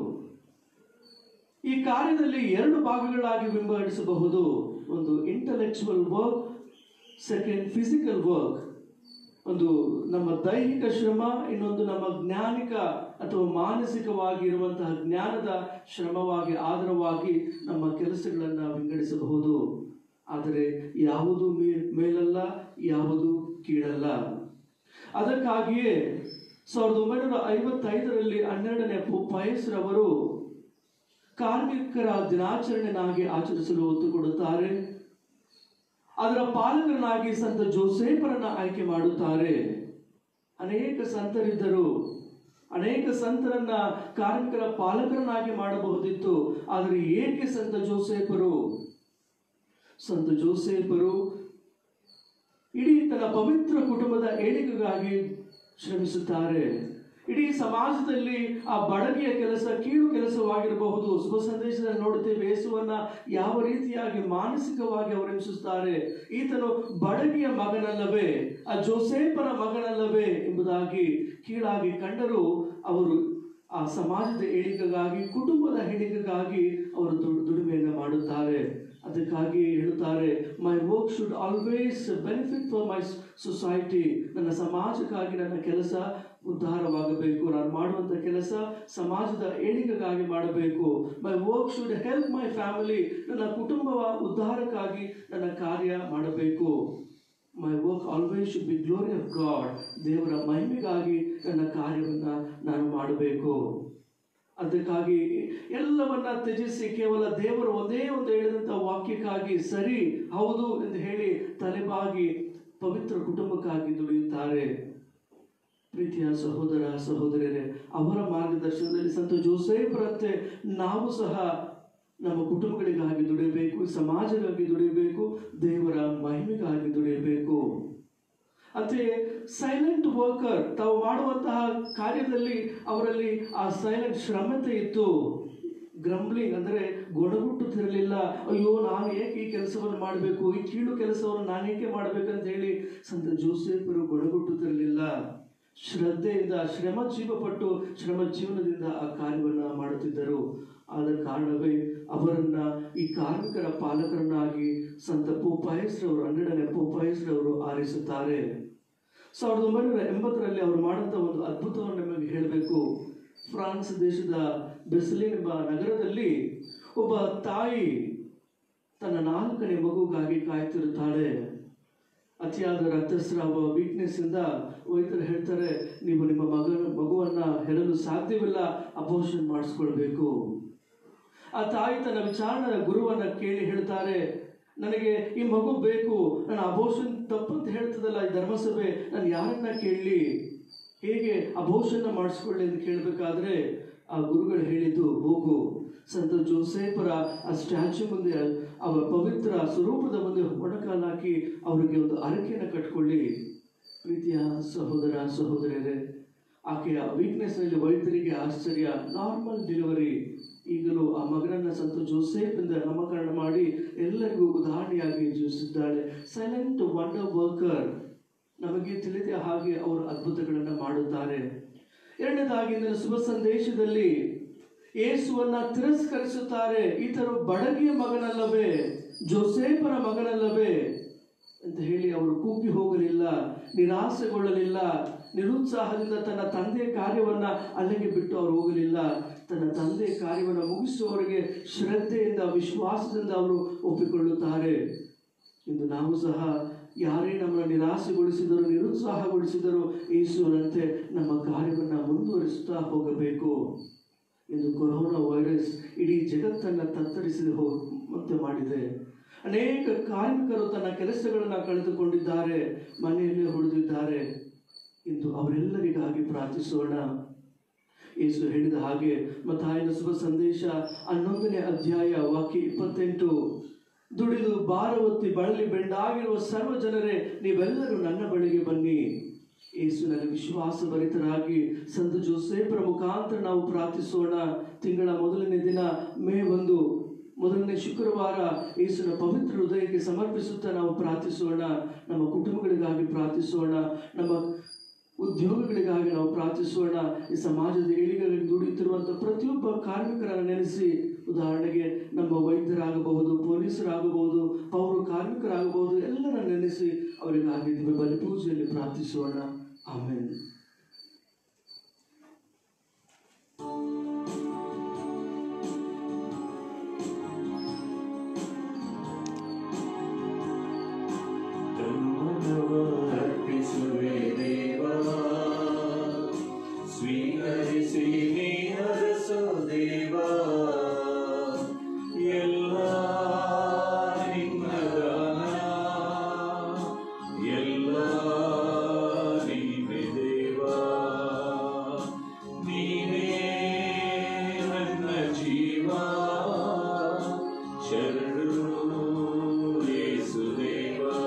ಈ ಕಾರ್ಯದಲ್ಲಿ ಎರಡು ಭಾಗಗಳಾಗಿ ವಿಂಗಡಿಸಬಹುದು ಒಂದು intellectual work second physical work ಒಂದು ನಮ್ಮ ದೈಹಿಕ ಶ್ರಮ ಇನ್ನೊಂದು ನಮ್ಮ ಜ್ಞಾನಿಕ ಅಥವಾ ಮಾನಸಿಕವಾಗಿ ಇರುವಂತಹ ಜ್ಞಾನದ ಶ್ರಮವಾಗಿ ಆಧಾರವಾಗಿ ನಮ್ಮ ಕೆಲಸಗಳನ್ನು ವಿಂಗಡಿಸಬಹುದು ಆದರೆ ಯಾವುದು ಮೇ- ಮೇಲಲ್ಲ ಯಾವುದು ಕೀಳಲ್ಲ ಅದಕ್ಕಾಗಿಯೇ ಸಾವಿರದ ಒಂಬೈನೂರ ಐವತ್ತೈದರಲ್ಲಿ ಹನ್ನೆರಡನೇ ಪಯಸ್ರವರು ಕಾರ್ಮಿಕರ ದಿನಾಚರಣೆನಾಗಿ ಆಚರಿಸಲು ಒತ್ತು ಕೊಡುತ್ತಾರೆ ಅದರ ಪಾಲಕರನ್ನಾಗಿ ಸಂತ ಜೋಸೇಫರನ್ನ ಆಯ್ಕೆ ಮಾಡುತ್ತಾರೆ ಅನೇಕ ಸಂತರಿದ್ದರು ಅನೇಕ ಸಂತರನ್ನ ಕಾರ್ಮಿಕರ ಪಾಲಕರನ್ನಾಗಿ ಮಾಡಬಹುದಿತ್ತು ಆದರೆ ಏಕೆ ಸಂತ ಜೋಸೇಫರು ಸಂತ ಜೋಸೇಫರು ಇಡೀ ತನ್ನ ಪವಿತ್ರ ಕುಟುಂಬದ ಏಳಿಗೆಗಾಗಿ ಶ್ರಮಿಸುತ್ತಾರೆ ಇಡೀ ಸಮಾಜದಲ್ಲಿ ಆ ಬಡಗಿಯ ಕೆಲಸ ಕೀಳು ಕೆಲಸವಾಗಿರಬಹುದು ಶುಭ ಸಂದೇಶದಲ್ಲಿ ನೋಡುತ್ತೇವೆ ಯೇಸುವನ್ನ ಯಾವ ರೀತಿಯಾಗಿ ಮಾನಸಿಕವಾಗಿ ಅವರು ಹಿಂಸಿಸುತ್ತಾರೆ ಈತನು ಬಡಗಿಯ ಮಗನಲ್ಲವೇ ಆ ಜೋಸೇಫನ ಮಗನಲ್ಲವೇ ಎಂಬುದಾಗಿ ಕೀಳಾಗಿ ಕಂಡರೂ ಅವರು ಆ ಸಮಾಜದ ಏಳಿಗೆಗಾಗಿ ಕುಟುಂಬದ ಏಳಿಗೆಗಾಗಿ ಅವರು ದುಡ್- ದುಡಿಮೆಯನ್ನು ಮಾಡುತ್ತಾರೆ ಅದಕ್ಕಾಗಿ ಹೇಳುತ್ತಾರೆ my work should always benefit for my society ನನ್ನ ಸಮಾಜಕ್ಕಾಗಿ ನನ್ನ ಕೆಲಸ ಉದ್ಧಾರವಾಗಬೇಕು ನಾನು ಮಾಡುವಂಥ ಕೆಲಸ ಸಮಾಜದ ಏಳಿಗೆಗಾಗಿ ಮಾಡಬೇಕು my work should help my family ನನ್ನ ಕುಟುಂಬವ ಉದ್ಧಾರಕ್ಕಾಗಿ ನನ್ನ ಕಾರ್ಯ ಮಾಡಬೇಕು my work always should be glory of God ದೇವರ ಮಹಿಮೆಗಾಗಿ ನನ್ನ ಕಾರ್ಯವನ್ನು ನಾನು ಮಾಡಬೇಕು ಅದಕ್ಕಾಗಿ ಎಲ್ಲವನ್ನ ತ್ಯಜಿಸಿ ಕೇವಲ ದೇವರು ಒಂದೇ ಒಂದು ಹೇಳಿದಂಥ ವಾಕ್ಯಕ್ಕಾಗಿ ಸರಿ ಹೌದು ಎಂದು ಹೇಳಿ ತಲೆಬಾಗಿ ಪವಿತ್ರ ಕುಟುಂಬಕ್ಕಾಗಿ ದುಡಿಯುತ್ತಾರೆ ಪ್ರೀತಿಯ ಸಹೋದರ ಸಹೋದರಿಯರೇ ಅವರ ಮಾರ್ಗದರ್ಶನದಲ್ಲಿ ಸಂತ ಜೋಸೇಫರಂತೆ ನಾವು ಸಹ ನಮ್ಮ ಕುಟುಂಬಗಳಿಗಾಗಿ ದುಡಿಯಬೇಕು ಸಮಾಜಕ್ಕಾಗಿ ದುಡಿಯಬೇಕು ದೇವರ ಮಹಿಮೆಗಾಗಿ ದುಡಿಯಬೇಕು ಅಂತೆಯೇ ಸೈಲೆಂಟ್ ವರ್ಕರ್ ತಾವು ಮಾಡುವಂತಹ ಕಾರ್ಯದಲ್ಲಿ ಅವರಲ್ಲಿ ಆ ಸೈಲೆಂಟ್ ಶ್ರಮತೆ ಇತ್ತು ಗ್ರಂಬ್ಲಿಂಗ್ ಅಂದರೆ ಗೊಣಗುಟ್ಟುತ್ತಿರಲಿಲ್ಲ ಅಯ್ಯೋ ನಾನು ಏಕೆ ಈ ಕೆಲಸವನ್ನು ಮಾಡಬೇಕು ಈ ಕೀಳು ಕೆಲಸವನ್ನು ನಾನು ಏಕೆ ಮಾಡಬೇಕಂತ ಹೇಳಿ ಸಂತ ಜೋಸೇಫರು ಗೊಣಗುಟ್ಟುತ್ತಿರಲಿಲ್ಲ ಶ್ರದ್ಧೆಯಿಂದ ಶ್ರಮ ಜೀವಪಟ್ಟು ಶ್ರಮ ಜೀವನದಿಂದ ಆ ಕಾರ್ಯವನ್ನು ಮಾಡುತ್ತಿದ್ದರು ಆದ ಕಾರಣವೇ ಅವರನ್ನ ಈ ಕಾರ್ಮಿಕರ ಪಾಲಕರನ್ನಾಗಿ ಸಂತ ಪೋಪಾಯಸ್ರವರು ಹನ್ನೆರಡನೇ ಪೋಪಾಯಸ್ರವರು ಆರಿಸುತ್ತಾರೆ ಸಾವಿರದ ಒಂಬೈನೂರ ಎಂಬತ್ತರಲ್ಲಿ ಅವರು ಮಾಡಿದಂಥ ಒಂದು ಅದ್ಭುತವನ್ನು ನಿಮಗೆ ಹೇಳಬೇಕು ಫ್ರಾನ್ಸ್ ದೇಶದ ಬೆಸ್ಲಿನ್ ಎಂಬ ನಗರದಲ್ಲಿ ಒಬ್ಬ ತಾಯಿ ತನ್ನ ನಾಲ್ಕನೇ ಮಗುಗಾಗಿ ಕಾಯ್ತಿರುತ್ತಾಳೆ ಅತಿಯಾದ ರಕ್ತಸ್ರಾವ ವೀಕ್ನೆಸ್ ಇಂದ ವೈದ್ಯರು ಹೇಳ್ತಾರೆ ನೀವು ನಿಮ್ಮ ಮಗನ ಮಗುವನ್ನ ಹೆರಲು ಸಾಧ್ಯವಿಲ್ಲ ಅಬೋಷನ್ ಮಾಡಿಸ್ಕೊಳ್ಬೇಕು ಆ ತಾಯಿ ತನ್ನ ವಿಚಾರಣೆ ಗುರುವನ್ನ ಕೇಳಿ ಹೇಳ್ತಾರೆ ನನಗೆ ಈ ಮಗು ಬೇಕು ನನ್ನ ಅಬೋಷನ್ ತಪ್ಪಂತ ಹೇಳ್ತದಲ್ಲ ಈ ಧರ್ಮಸಭೆ ನಾನು ಯಾರನ್ನ ಕೇಳಲಿ ಹೇಗೆ ಅಬೋಷನ್ನ ಮಾಡಿಸ್ಕೊಳ್ಳಿ ಅಂತ ಕೇಳಬೇಕಾದ್ರೆ ಆ ಗುರುಗಳು ಹೇಳಿದ್ದು ಹೋಗು ಸಂತ ಜೋಸೇಫರ ಆ ಸ್ಟ್ಯಾಚ್ಯೂ ಮುಂದೆ ಅವರ ಪವಿತ್ರ ಸ್ವರೂಪದ ಮುಂದೆ ಮೊಣಕಾಲು ಹಾಕಿ ಅವರಿಗೆ ಒಂದು ಅರಕೆಯನ್ನು ಕಟ್ಕೊಳ್ಳಿ ಪ್ರೀತಿಯ ಸಹೋದರ ಸಹೋದರಿಯರೇ ಆಕೆಯ ವೀಕ್ನೆಸ್ನಲ್ಲಿ ವೈದ್ಯರಿಗೆ ಆಶ್ಚರ್ಯ ನಾರ್ಮಲ್ ಡೆಲಿವರಿ ಈಗಲೂ ಆ ಮಗನನ್ನ ಸಂತ ಜೋಸೇಫ್ ಎಂದು ನಾಮಕರಣ ಮಾಡಿ ಎಲ್ಲರಿಗೂ ಉದಾಹರಣೆಯಾಗಿ ಜೀವಿಸಿದ್ದಾಳೆ ಸೈಲೆಂಟ್ ವಂಡರ್ ವರ್ಕರ್ ನಮಗೆ ತಿಳಿದ ಹಾಗೆ ಅವರು ಅದ್ಭುತಗಳನ್ನು ಮಾಡುತ್ತಾರೆ ಎರಡನೇದಾಗಿ ಇಂದಿನ ಶುಭ ಸಂದೇಶದಲ್ಲಿ ಯೇಸುವನ್ನ ತಿರಸ್ಕರಿಸುತ್ತಾರೆ ಈತರು ಬಡಗಿಯ ಮಗನಲ್ಲವೇ ಜೋಸೇಫನ ಮಗನಲ್ಲವೇ ಅಂತ ಹೇಳಿ ಅವರು ಕೂಗಿ ಹೋಗಲಿಲ್ಲ ನಿರಾಸೆಗೊಳ್ಳಲಿಲ್ಲ ನಿರುತ್ಸಾಹದಿಂದ ತನ್ನ ತಂದೆಯ ಕಾರ್ಯವನ್ನ ಅಲ್ಲಿಗೆ ಬಿಟ್ಟು ಅವರು ಹೋಗಲಿಲ್ಲ ತನ್ನ ತಂದೆ ಕಾರ್ಯವನ್ನು ಮುಗಿಸುವವರೆಗೆ ಶ್ರದ್ಧೆಯಿಂದ ವಿಶ್ವಾಸದಿಂದ ಅವರು ಒಪ್ಪಿಕೊಳ್ಳುತ್ತಾರೆ ಇಂದು ನಾವು ಸಹ ಯಾರೇ ನಮ್ಮನ್ನು ನಿರಾಸೆಗೊಳಿಸಿದರು ನಿರುತ್ಸಾಹಗೊಳಿಸಿದರು ಯೇಸುವನಂತೆ ನಮ್ಮ ಕಾರ್ಯವನ್ನು ಮುಂದುವರಿಸುತ್ತಾ ಹೋಗಬೇಕು ಇಂದು ಕೊರೋನಾ ವೈರಸ್ ಇಡೀ ಜಗತ್ತನ್ನು ತತ್ತರಿಸಿ ಹೋಗುವಂತೆ ಮಾಡಿದೆ ಅನೇಕ ಕಾರ್ಮಿಕರು ತನ್ನ ಕೆಲಸಗಳನ್ನು ಕಳೆದುಕೊಂಡಿದ್ದಾರೆ ಮನೆಯಲ್ಲಿ ಉಳಿದಿದ್ದಾರೆ ಇಂದು ಅವರೆಲ್ಲರಿಗಾಗಿ ಪ್ರಾರ್ಥಿಸೋಣ ಯೇಸು ಹೇಳಿದ ಹಾಗೆ ಮತ್ತಾಯನ ಶುಭ ಸಂದೇಶ ಹನ್ನೊಂದನೇ ಅಧ್ಯಾಯ ವಾಕ್ಯ ಇಪ್ಪತ್ತೆಂಟು ದುಡಿದು ಭಾರ ಹೊತ್ತಿ ಬಳಲಿ ಬೆಂಡಾಗಿರುವ ಸರ್ವ ಜನರೇ ನೀವೆಲ್ಲರೂ ನನ್ನ ಬಳಿಗೆ ಬನ್ನಿ ಯೇಸುವಿನಲ್ಲಿ ವಿಶ್ವಾಸ ಭರಿತರಾಗಿ ಸಂತ ಜೋಸೇಫರ ಮುಖಾಂತರ ನಾವು ಪ್ರಾರ್ಥಿಸೋಣ ತಿಂಗಳ ಮೊದಲನೇ ದಿನ ಮೇ ಒಂದು ಮೊದಲನೇ ಶುಕ್ರವಾರ ಯೇಸುವಿನ ಪವಿತ್ರ ಹೃದಯಕ್ಕೆ ಸಮರ್ಪಿಸುತ್ತಾ ನಾವು ಪ್ರಾರ್ಥಿಸೋಣ ನಮ್ಮ ಕುಟುಂಬಗಳಿಗಾಗಿ ಪ್ರಾರ್ಥಿಸೋಣ ನಮ್ಮ ಉದ್ಯೋಗಗಳಿಗಾಗಿ ನಾವು ಪ್ರಾರ್ಥಿಸೋಣ ಈ ಸಮಾಜದ ಏಳಿಗೆಗಳಿಗೆ ದುಡಿಯುತ್ತಿರುವಂಥ ಪ್ರತಿಯೊಬ್ಬ ಕಾರ್ಮಿಕರನ್ನು ನೆನೆಸಿ ಉದಾಹರಣೆಗೆ ನಮ್ಮ ವೈದ್ಯರಾಗಬಹುದು ಪೊಲೀಸರಾಗಬಹುದು ಪೌರ ಕಾರ್ಮಿಕರಾಗಬಹುದು ಎಲ್ಲರನ್ನ ನೆನೆಸಿ ಅವರಿಗಾಗಿ ದಿವ್ಯ ಬಲಿ ಪೂಜೆಯಲ್ಲಿ ಪ್ರಾರ್ಥಿಸೋಣ ಆಮೇಲೆ ತನ್ಮನವ ಅರ್ಪಿಸುವೆ ದೇವಾ ಸ್ವೀಕರಿಸಿ ನೀ ಹರಸೋ ದೇವಾ ಎಲ್ಲ ನಿನ್ನ ದಾನ ಎಲ್ಲ ನೀನೆ ದೇವಾ ನೀನೇ ನನ್ನ ಜೀವ ಶರಣು ಯೇಸುದೇವಾ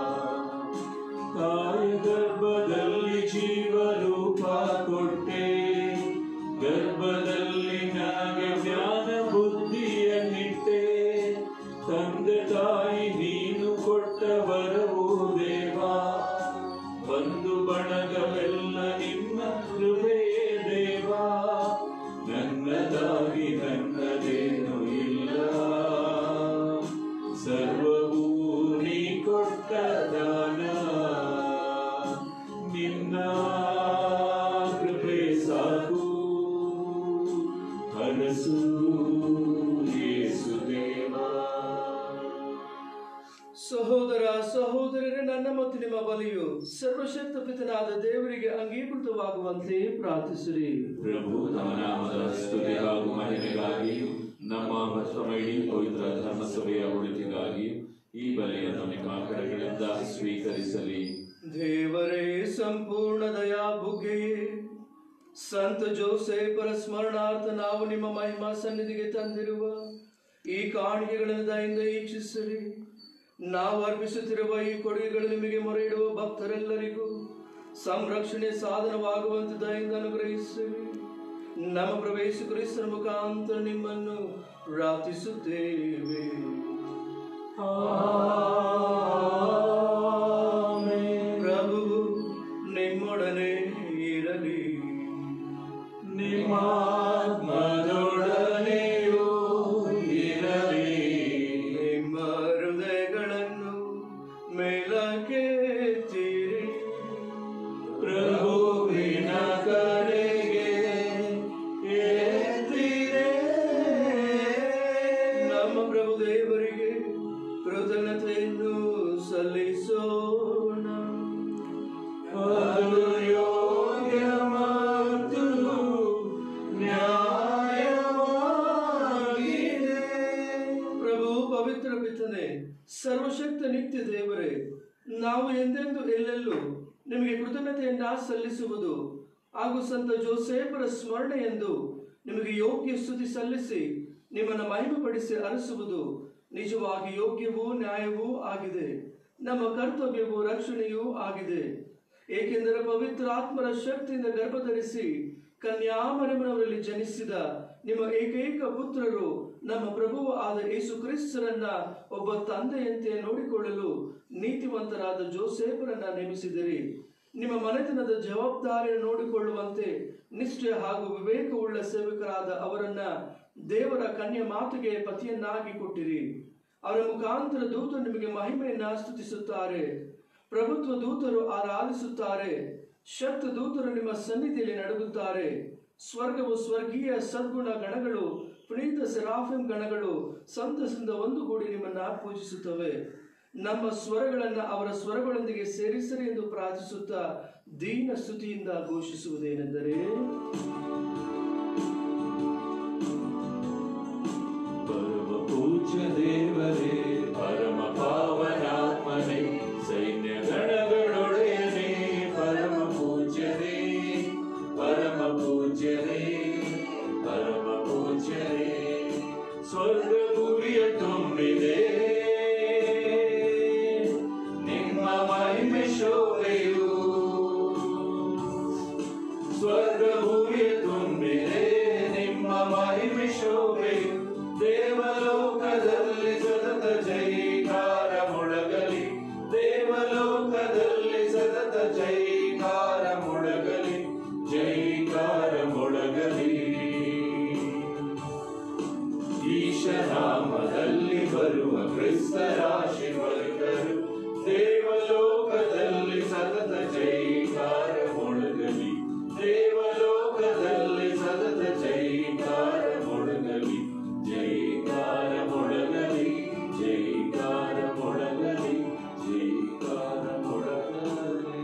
ತಾಯ ಗರ್ಭದಲ್ಲಿ ಜೀವರೂಪ ಕೊಟ್ಟೆ ಗರ್ಭದಲ್ಲಿ ನನಗೆ ಜ್ಞಾನ ಬುದ್ಧಿಯನ್ನಿಟ್ಟೆ ತಂದೆ ತಾಯಿ ನೀನು ಕೊಟ್ಟ ವರವು ದೇವಾ ಬಂಧು ಬಣಗವೆಲ್ಲ ನಿಮ್ಮ ಕೃಪೆಯೇ ದೇವಾ ನನ್ನದಾಗಿ ನನ್ನದೇನು ಇಲ್ಲ ರಕ್ತದಾನ ನಿನ್ನ ಕೃಪೆ ಸಾಕು ಹರಸು ಯೇಸುದೇವಾ ಸಹೋದರ ಸಹೋದರರೇ ನನ್ನ ಮತ್ತು ನಿಮ್ಮ ಬಲಿಯು ಸರ್ವಶಕ್ತ ಪಿತನಾದ ದೇವರಿಗೆ ಅಂಗೀಕೃತವಾಗುವಂತೆ ಪ್ರಾರ್ಥಿಸಿರಿ ಪ್ರಭು ತಮ್ಮ ನಾಮದ ಸ್ತುತಿ ಹಾಗೂ ಮಹಿಮೆಗಾಗಿ ನಮ್ಮ ಮತ್ತು ನಮ್ಮ ಇಡೀ ಪವಿತ್ರ ಧರ್ಮಸಭೆಯ ಒಳಿತಿಗಾಗಿ ಈ ಬಲಿಯನ್ನು ನಿಮ್ಮ ಕರಗಳಿಂದ ಸ್ವೀಕರಿಸಲಿ ದೇವರೇ ಸಂಪೂರ್ಣ ದಯಾ ಬುಗ್ಗೆಯೇ ಸಂತ ಜೋಸೇಫರ ಸ್ಮರಣಾರ್ಥ ನಾವು ನಿಮ್ಮ ಮಹಿಮಾ ಸನ್ನಿಧಿಗೆ ತಂದಿರುವ ಈ ಕಾಣಿಕೆಗಳನ್ನು ದಯಿಂದ ಈಕ್ಷಿಸಿರಿ ನಾವು ಅರ್ಪಿಸುತ್ತಿರುವ ಈ ಕೊಡುಗೆಗಳು ನಿಮಗೆ ಮೊರೆ ಇಡುವ ಭಕ್ತರೆಲ್ಲರಿಗೂ ಸಂರಕ್ಷಣೆ ಸಾಧನವಾಗುವಂತೆ ದಯಿಂದ ಅನುಗ್ರಹಿಸಿರಿ ನಮ್ಮ ಪ್ರವೇಶ ಕ್ರಿಸ್ತನ ಮುಖಾಂತರ ನಿಮ್ಮನ್ನು ಪ್ರಾರ್ಥಿಸುತ್ತೇವೆ ಪ್ರಭು ನಿಮ್ಮೊಡನೆ ಇರಲಿ ನಿಮ್ಮಾತ್ಮದೊಡನೆಯೂ ಇರಲಿ ನಿಮ್ಮ ಹೃದಯಗಳನ್ನು ಮೇಲಕ್ಕೆತ್ತಿರಿ ಪ್ರಭುವಿನ ಕಡೆಗೆ ಎತ್ತಿರೆ ನಮ್ಮ ಪ್ರಭು ದೇವರಿಗೆ ಕೃತಜ್ಞತೆಯನ್ನು ಸಲ್ಲಿಸೋಣ ಅದು ಯೋಗ್ಯ ಮತ್ತು ನ್ಯಾಯವಾಗಿದೆ ಪ್ರಭು ಪವಿತ್ರ ಪಿತನೆ ಸರ್ವಶಕ್ತ ನಿತ್ಯ ದೇವರೇ ನಾವು ಎಂದೆಂದು ಎಲ್ಲೆಲ್ಲೂ ನಿಮಗೆ ಕೃತಜ್ಞತೆಯನ್ನ ಸಲ್ಲಿಸುವುದು ಹಾಗೂ ಸಂತ ಜೋಸೇಫರ ಸ್ಮರಣೆ ಎಂದು ನಿಮಗೆ ಯೋಗ್ಯ ಸ್ತುತಿ ಸಲ್ಲಿಸಿ ನಿಮ್ಮನ್ನು ಮಹಿಮೆಪಡಿಸಿ ಅರಸುವುದು ನಿಜವಾಗಿ ಯೋಗ್ಯವೂ ನ್ಯಾಯವೂ ಆಗಿದೆ ನಮ್ಮ ಕರ್ತವ್ಯವೂ ರಕ್ಷಣೆಯೂ ಆಗಿದೆ ಏಕೆಂದರೆ ಪವಿತ್ರ ಆತ್ಮರ ಶಕ್ತಿಯಿಂದ ಗರ್ಭಧರಿಸಿ ಕನ್ಯಾಮರಿಮನವರಲ್ಲಿ ಜನಿಸಿದ ನಿಮ್ಮ ಏಕೈಕ ಪುತ್ರರು ನಮ್ಮ ಪ್ರಭುವು ಆದ ಯೇಸು ಕ್ರಿಸ್ತರನ್ನ ಒಬ್ಬ ತಂದೆಯಂತೆ ನೋಡಿಕೊಳ್ಳಲು ನೀತಿವಂತರಾದ ಜೋಸೇಫರನ್ನ ನೇಮಿಸಿದಿರಿ ನಿಮ್ಮ ಮನೆತನದ ಜವಾಬ್ದಾರಿಯನ್ನು ನೋಡಿಕೊಳ್ಳುವಂತೆ ನಿಷ್ಠೆ ಹಾಗೂ ವಿವೇಕವುಳ್ಳ ಸೇವಕರಾದ ಅವರನ್ನ ದೇವರ ಕನ್ಯೆ ಮಾತಿಗೆ ಪತಿಯನ್ನಾಗಿ ಕೊಟ್ಟಿರಿ ಅವರ ಮುಖಾಂತರ ದೂತರು ನಿಮಗೆ ಮಹಿಮೆಯನ್ನ ಸ್ತುತಿಸುತ್ತಾರೆ ಪ್ರಭುತ್ವ ದೂತರು ಆರಾಧಿಸುತ್ತಾರೆ ಶಕ್ತ ದೂತರು ನಿಮ್ಮ ಸನ್ನಿಧಿಯಲ್ಲಿ ನಡುಗುತ್ತಾರೆ ಸ್ವರ್ಗವು ಸ್ವರ್ಗೀಯ ಸದ್ಗುಣ ಗಣಗಳು ಪುನೀತ ಸೆರಾಫಿಂ ಗಣಗಳು ಸಂತಸದಿಂದ ಒಂದುಗೂಡಿ ನಿಮ್ಮನ್ನ ಪೂಜಿಸುತ್ತವೆ ನಮ್ಮ ಸ್ವರಗಳನ್ನ ಅವರ ಸ್ವರಗಳೊಂದಿಗೆ ಸೇರಿಸರಿ ಎಂದು ಪ್ರಾರ್ಥಿಸುತ್ತಾ ದೀನ ಸ್ತುತಿಯಿಂದ ಘೋಷಿಸುವುದೇನೆಂದರೆ ಪರಮ ಪೂಜ್ಯ ದೇವರೇ ಪರಮ ಪಾವನಾತ್ಮನೇ ಸೈನ್ಯ ಗಣಗಳೊಡೆಯನೇ ಪರಮ ಪೂಜ್ಯನೇ ಪರಮ ಪೂಜ್ಯನೇ ಪರಮ ಪೂಜ್ಯನೇ ಸ್ವರ್ಗ ಭೂಮಿಯ ತುಂಬಿದೆ ನಿಮ್ಮ ಮಹಿಮೆ ಶೋಭೆಯು ಸ್ವರ್ಗ ಭೂಮಿಯ ತುಂಬಿದೆ ನಿಮ್ಮ ಮಹಿಮೆ ಶೋಭೆಯು ದೇವಲೋಕದಲ್ಲಿ ಸತತ ಜೈಕಾರ ಮೊಳಗಲಿ ದೇವಲೋಕದಲ್ಲಿ ಸತತ ಜೈಕಾರ ಮೊಳಗಲಿ ಜೈಕಾರ ಮೊಳಗಲಿ ಈಶನಾಮದಲ್ಲಿ ಬರುವ ಕ್ರಿಸ್ತರಾಶಿ ವರ್ಗರು ದೇವಲೋಕದಲ್ಲಿ ಸತತ ಜೈಕಾರ ಮೊಳಗಲಿ ದೇವಲೋಕದಲ್ಲಿ ಸತತ ಜೈಕಾರ ಮೊಳಗಲಿ ಜೈಕಾರ ಮೊಳಗಲಿ ಜೈಕಾರ ಮೊಳಗಲಿ ಜೈಕಾರ ಮೊಳಗಲಿ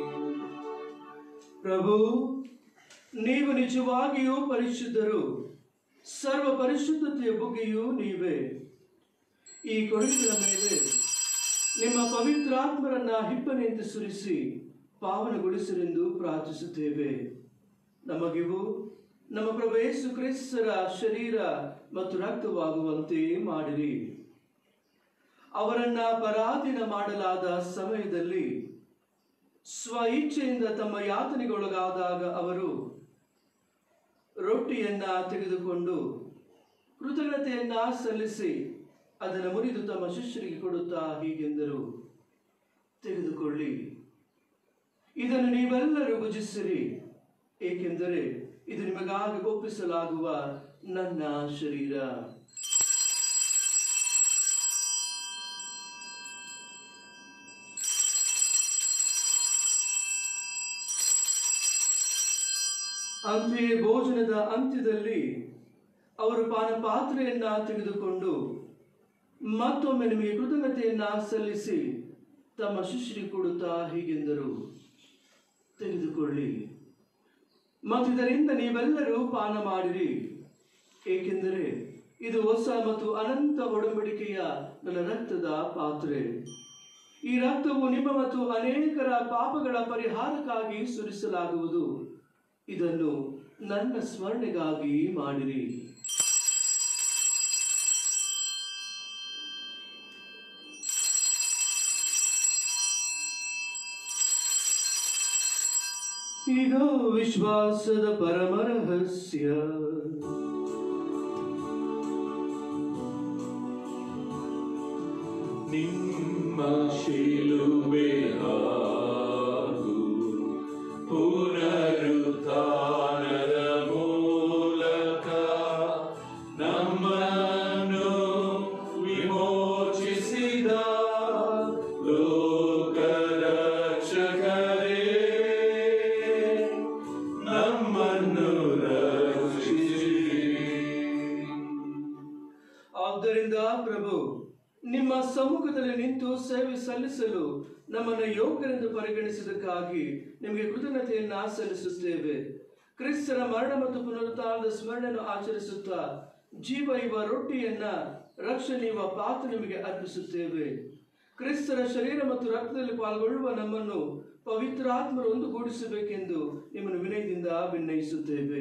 ಪ್ರಭು ನೀವು ನಿಜವಾಗಿಯೂ ಪರಿಶುದ್ಧರು ಸರ್ವ ಪರಿಶುದ್ಧತೆಯ ಬುಗ್ಗೆಯೂ ನೀವೇ ಈ ಕೊಡುಗೆಗಳ ಮೇಲೆ ನಿಮ್ಮ ಪವಿತ್ರಾತ್ಮರನ್ನ ಹಿಪ್ಪನೆಂದು ಸುರಿಸಿ ಪಾವನಗೊಳಿಸಲೆಂದು ಪ್ರಾರ್ಥಿಸುತ್ತೇವೆ ನಮಗಿವು ನಮ್ಮ ಪ್ರಭು ಯೇಸು ಕ್ರಿಸ್ತರ ಶರೀರ ಮತ್ತು ರಕ್ತವಾಗುವಂತೆ ಮಾಡಿರಿ ಅವರನ್ನ ಪರಾಧೀನ ಮಾಡಲಾದ ಸಮಯದಲ್ಲಿ ಸ್ವ ಇಚ್ಛೆಯಿಂದ ತಮ್ಮ ಯಾತನೆಗೊಳಗಾದಾಗ ಅವರು ರೊಟ್ಟಿಯನ್ನ ತೆಗೆದುಕೊಂಡು ಕೃತಜ್ಞತೆಯನ್ನ ಸಲ್ಲಿಸಿ ಅದನ್ನು ಮುರಿದು ತಮ್ಮ ಶಿಷ್ಯರಿಗೆ ಕೊಡುತ್ತಾ ಹೀಗೆಂದರು ತೆಗೆದುಕೊಳ್ಳಿ ಇದನ್ನು ನೀವೆಲ್ಲರೂ ಭುಜಿಸಿರಿ ಏಕೆಂದರೆ ಇದು ನಿಮಗಾಗಿ ಒಪ್ಪಿಸಲಾಗುವ ನನ್ನ ಶರೀರ ಅಂತೆಯೇ ಭೋಜನದ ಅಂತ್ಯದಲ್ಲಿ ಅವರು ಪಾನಪಾತ್ರೆಯನ್ನ ತೆಗೆದುಕೊಂಡು ಮತ್ತೊಮ್ಮೆ ನಿಮಗೆ ಕೃತಜ್ಞತೆಯನ್ನ ಸಲ್ಲಿಸಿ ತಮ್ಮ ಶಿಷ್ಯರಿಗೆ ಕೊಡುತ್ತಾ ಹೀಗೆಂದರು ತೆಗೆದುಕೊಳ್ಳಿ ಮತ್ತಿದರಿಂದ ನೀವೆಲ್ಲರೂ ಪಾನ ಮಾಡಿರಿ ಏಕೆಂದರೆ ಇದು ಹೊಸ ಮತ್ತು ಅನಂತ ಒಡಂಬಡಿಕೆಯ ನನ್ನ ರಕ್ತದ ಪಾತ್ರೆ ಈ ರಕ್ತವು ನಿಮ್ಮ ಮತ್ತು ಅನೇಕರ ಪಾಪಗಳ ಪರಿಹಾರಕ್ಕಾಗಿ ಸುರಿಸಲಾಗುವುದು ಇದನ್ನು ನನ್ನ ಸ್ಮರಣೆಗಾಗಿ ಮಾಡಿರಿ ಈಗ ವಿಶ್ವಾಸದ ಪರಮರಹಸ್ಯ ನಿಮ್ಮ ಶಿಲುಬೆ ಹಾಗೂ ಪುನರುತ್ಥಾನದ ಮೂಲಕ ನಮ್ಮನ್ನು ವಿಮೋಚಿಸಿದ ಲೋಕರಕ್ಷಕರೇ ನಮ್ಮನ್ನು ರಕ್ಷಿಸಿರಿ ಆದ್ದರಿಂದ ಪ್ರಭು ನಿಮ್ಮ ಸಮ್ಮುಖದಲ್ಲಿ ನಿಂತು ಸೇವೆ ಸಲ್ಲಿಸಲು ನಮ್ಮನ್ನು ಯೋಗ್ಯರೆಂದು ಪರಿಗಣಿಸಿದಕ್ಕಾಗಿ ನಿಮಗೆ ಕೃತಜ್ಞತೆಯನ್ನ ಸಲ್ಲಿಸುತ್ತೇವೆ ಕ್ರಿಸ್ತರ ಮರಣ ಮತ್ತು ಪುನರುತ್ಥಾನದ ಸ್ಮರಣೆಯನ್ನು ಆಚರಿಸುತ್ತಾ ಜೀವ ಇವ ರೊಟ್ಟಿಯನ್ನ ರಕ್ಷಣೆಯುವ ಪಾತ್ರ ನಿಮಗೆ ಅರ್ಪಿಸುತ್ತೇವೆ ಕ್ರಿಸ್ತರ ಶರೀರ ಮತ್ತು ರಕ್ತದಲ್ಲಿ ಪಾಲ್ಗೊಳ್ಳುವ ನಮ್ಮನ್ನು ಪವಿತ್ರಾತ್ಮರು ಒಂದುಗೂಡಿಸಬೇಕೆಂದು ನಿಮ್ಮನ್ನು ವಿನಯದಿಂದ ಭಿನ್ನಯಿಸುತ್ತೇವೆ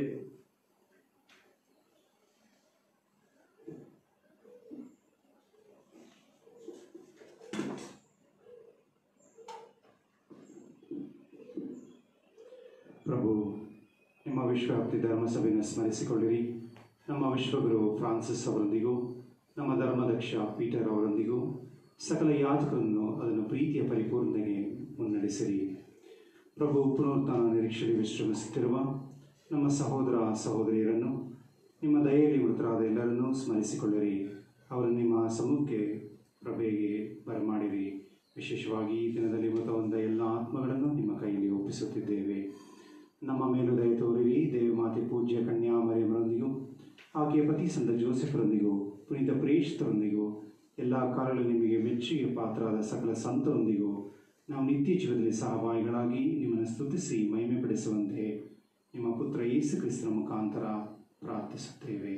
ಪ್ರಭು ನಿಮ್ಮ ವಿಶ್ವವ್ಯಾಪ್ತಿ ಧರ್ಮಸಭೆಯನ್ನು ಸ್ಮರಿಸಿಕೊಳ್ಳಿರಿ ನಮ್ಮ ವಿಶ್ವಗುರು ಫ್ರಾನ್ಸಿಸ್ ಅವರೊಂದಿಗೂ ನಮ್ಮ ಧರ್ಮದಕ್ಷ ಪೀಟರ್ ಅವರೊಂದಿಗೂ ಸಕಲ ಯಾಜಕರನ್ನು ಅದನ್ನು ಪ್ರೀತಿಯ ಪರಿಪೂರ್ಣತೆಗೆ ಮುನ್ನಡೆಸಿರಿ ಪ್ರಭು ಪುನರುತ್ಥಾನ ನಿರೀಕ್ಷೆಯಲ್ಲಿ ವಿಶ್ರಮಿಸುತ್ತಿರುವ ನಮ್ಮ ಸಹೋದರ ಸಹೋದರಿಯರನ್ನು ನಿಮ್ಮ ದಯೆಯಲ್ಲಿ ಮೃತರಾದ ಎಲ್ಲರನ್ನೂ ಸ್ಮರಿಸಿಕೊಳ್ಳಿರಿ ಅವರನ್ನು ನಿಮ್ಮ ಸಮ್ಮುಖಕ್ಕೆ ಪ್ರಭೆಗೆ ಬರಮಾಡಿರಿ ವಿಶೇಷವಾಗಿ ಈ ದಿನದಲ್ಲಿ ಮೃತ ಹೊಂದ ಎಲ್ಲ ಆತ್ಮಗಳನ್ನು ನಿಮ್ಮ ಕೈಯಲ್ಲಿ ಒಪ್ಪಿಸುತ್ತಿದ್ದೇವೆ ನಮ್ಮ ಮೇಲೂ ದಯ ತೋರಿರಿ ದೇವಮಾತೆ ಪೂಜ್ಯ ಕನ್ಯಾ ಮರಿಯಮರೊಂದಿಗೂ ಆಕೆಯ ಪತಿ ಸಂತ ಜೋಸೆಫರೊಂದಿಗೂ ಪುನೀತ ಪ್ರೇಷಿತರೊಂದಿಗೂ ಎಲ್ಲ ಕಾಲಗಳು ನಿಮಗೆ ಮೆಚ್ಚುಗೆ ಪಾತ್ರರಾದ ಸಕಲ ಸಂತರೊಂದಿಗೂ ನಾವು ನಿತ್ಯ ಜೀವನದಲ್ಲಿ ಸಹಭಾಗಿಗಳಾಗಿ ನಿಮ್ಮನ್ನು ಸ್ತುತಿಸಿ ಮಹಿಮೆ ಪಡಿಸುವಂತೆ ನಿಮ್ಮ ಪುತ್ರ ಯೇಸು ಕ್ರಿಸ್ತನ ಮುಖಾಂತರ ಪ್ರಾರ್ಥಿಸುತ್ತೇವೆ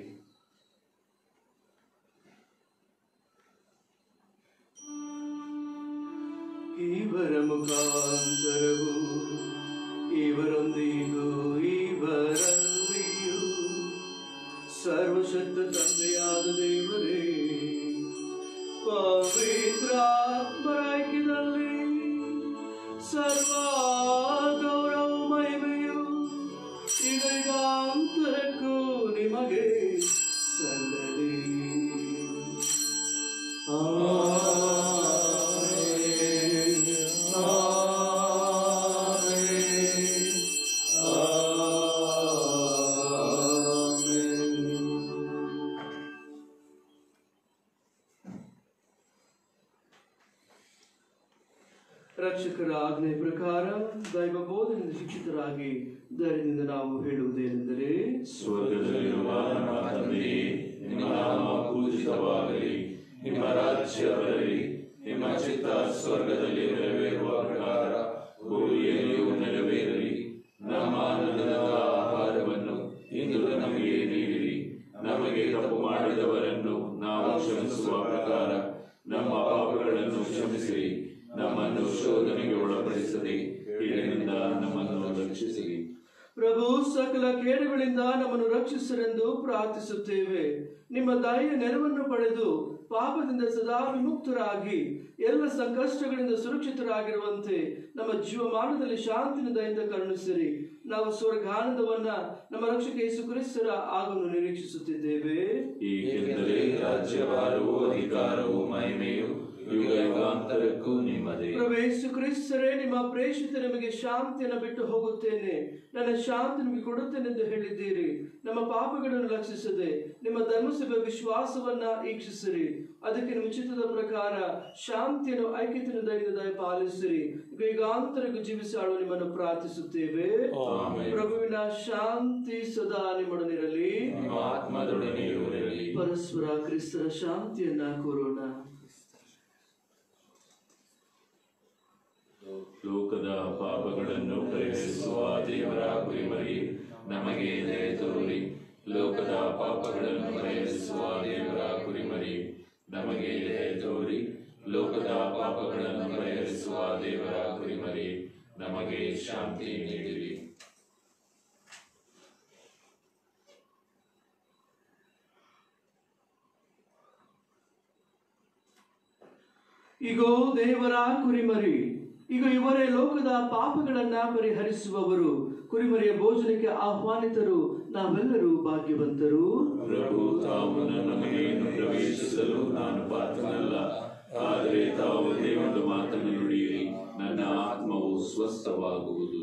ಇವರ ಮುಖಾಂತರವು ಇವರೊಂದಿಗೂ ಇವರಲ್ಲಿಯೂ ಸರ್ವಶಕ್ತ ತಂದೆಯಾದ ದೇವರೇ ಪವಿತ್ರಾತ್ಮರಾಯ್ಕಿದಲ್ಲಿ ಸರ್ವ ಗೌರವ ಮಹಿಮೆಯು ಈಗಾಂತರಕ್ಕೂ ನಿಮಗೆ ಸಲ್ಲಲಿ ರಕ್ಷಕರ ಆಜ್ಞೆ ಪ್ರಕಾರ ದೈವ ಬೋಧನೆಯಿಂದ ಶಿಕ್ಷಿತರಾಗಿ ಧೈರ್ಯದಿಂದ ನಾವು ಹೇಳುವುದೇನೆಂದರೆ ಸ್ವರ್ಗದಲ್ಲಿರುವ ನಮ್ಮ ತಂದೆಯೇ ನಿಮ್ಮ ನಾಮ ಪೂಜಿತವಾಗಲಿ ನಿಮ್ಮ ರಾಜ್ಯ ಬರಲಿ ನಿಮ್ಮ ಚಿತ್ತ ಸ್ವರ್ಗದಲ್ಲಿ ನೆರವೇರುವ ಪ್ರಕಾರ ಭೂಮಿಯಲ್ಲಿಯೂ ನೆರವೇರಲಿ ನಮ್ಮ ಅನ್ನದ ಆಹಾರವನ್ನು ಇಂದು ನಮಗೆ ನೀಡಿರಿ ನಮಗೆ ತಪ್ಪು ಮಾಡಿದವರನ್ನು ನಾವು ಕ್ಷಮಿಸುವ ಪ್ರಕಾರ ನಮ್ಮ ಪಾಪಗಳನ್ನು ಕ್ಷಮಿಸಿರಿ ನಮ್ಮನ್ನು ಶೋಧನೆಗೆ ಒಳಪಡಿಸದೆ ಕೀಳಿನಿಂದ ನಮ್ಮನ್ನು ರಕ್ಷಿಸಿರಿ ಪ್ರಭು ಸಕಲ ಕೇಡುಗಳಿಂದ ನಮ್ಮನ್ನು ರಕ್ಷಿಸರೆಂದು ಪ್ರಾರ್ಥಿಸುತ್ತೇವೆ ನಿಮ್ಮ ದಯೆಯ ನೆರವನ್ನು ಪಡೆದು ಪಾಪದಿಂದ ಸದಾ ವಿಮುಕ್ತರಾಗಿ ಎಲ್ಲ ಸಂಕಷ್ಟಗಳಿಂದ ಸುರಕ್ಷಿತರಾಗಿರುವಂತೆ ನಮ್ಮ ಜೀವಮಾನದಲ್ಲಿ ಶಾಂತಿನ ದಯಿಂದ ಕರುಣಿಸಿರಿ ನಾವು ಸ್ವರ್ಗಾನಂದವನ್ನ ನಮ್ಮ ರಕ್ಷಕ ಯೇಸು ಕ್ರಿಸ್ತರ ಆಗನ್ನು ನಿರೀಕ್ಷಿಸುತ್ತಿದ್ದೇವೆ ಏಕೆಂದರೆ ರಾಜ್ಯಭಾರವು ಅಧಿಕಾರವು ಮಹಿಮೆಯು ಯುಗ ಯುಗಾಂತರಕ್ಕೂ ನಿಮ್ಮದೇ ಪ್ರವೇಶು ಕ್ರಿಸ್ತರೇ ನಿಮ್ಮ ಪ್ರೇಷಿತ ನಿಮಗೆ ಶಾಂತಿಯನ್ನು ಬಿಟ್ಟು ಹೋಗುತ್ತೇನೆ ನನ್ನ ಶಾಂತಿ ನಿಮಗೆ ಕೊಡುತ್ತೇನೆಂದು ಹೇಳಿದ್ದೀರಿ ನಮ್ಮ ಪಾಪಗಳನ್ನು ಲಕ್ಷಿಸದೆ ನಿಮ್ಮ ಧರ್ಮಸಭೆ ವಿಶ್ವಾಸವನ್ನ ಈಕ್ಷಿಸಿರಿ ಅದಕ್ಕೆ ನಿಮ್ಮ ಚಿತ್ತದ ಪ್ರಕಾರ ಶಾಂತಿಯನ್ನು ಐಕ್ಯತೆಯನ್ನು ದೈನ್ಯದ ಪಾಲಿಸಿರಿ ಯುಗಾಂತರಕ್ಕೂ ಜೀವಿಸಾಳು ನಿಮ್ಮನ್ನು ಪ್ರಾರ್ಥಿಸುತ್ತೇವೆ ಆಮೆನ್. ಪ್ರಭುವಿನ ಶಾಂತಿ ಸದಾ ನಿಮ್ಮೊಡನಿರಲಿ ನಿಮ್ಮ ಆತ್ಮದೊಡನೆಯೂ ಇರಲಿ ಪರಸ್ಪರ ಕ್ರಿಸ್ತರ ಶಾಂತಿಯನ್ನ ಕೋರೋಣ ಲೋಕದ ಪಾಪಗಳನ್ನು ಪರಿಹರಿಸುವ ದೇವರ ಕುರಿಮರಿ ನಮಗೆ ದಯೆ ತೋರಿ ಲೋಕದ ಪಾಪಗಳನ್ನು ಪರಿಹರಿಸುವ ದೇವರ ಕುರಿಮರಿ ನಮಗೆ ದಯೆ ತೋರಿ ಲೋಕದ ಪಾಪಗಳನ್ನು ಪರಿಹರಿಸುವ ದೇವರ ಕುರಿಮರಿ ನಮಗೆ ಶಾಂತಿ ನೀಡಿರಿ ಇಗೋ ದೇವರ ಕುರಿಮರಿ ಈಗ ಇವರೇ ಲೋಕದ ಪಾಪಗಳನ್ನ ಪರಿಹರಿಸುವವರು ಕುರಿಮರಿಯ ಭೋಜನಕ್ಕೆ ಆಹ್ವಾನಿತರು ನಾವೆಲ್ಲರೂ ಭಾಗ್ಯವಂತರು ಪ್ರಭು ತಾವು ನನ್ನ ಮನೆಯನ್ನು ಪ್ರವೇಶಿಸಲು ನಾನು ಪಾತ್ರನಲ್ಲ ಆದರೆ ತಾವು ಒಂದೇ ಒಂದು ಮಾತನ್ನು ನುಡಿಯಿರಿ ನನ್ನ ಆತ್ಮವು ಸ್ವಸ್ಥವಾಗುವುದು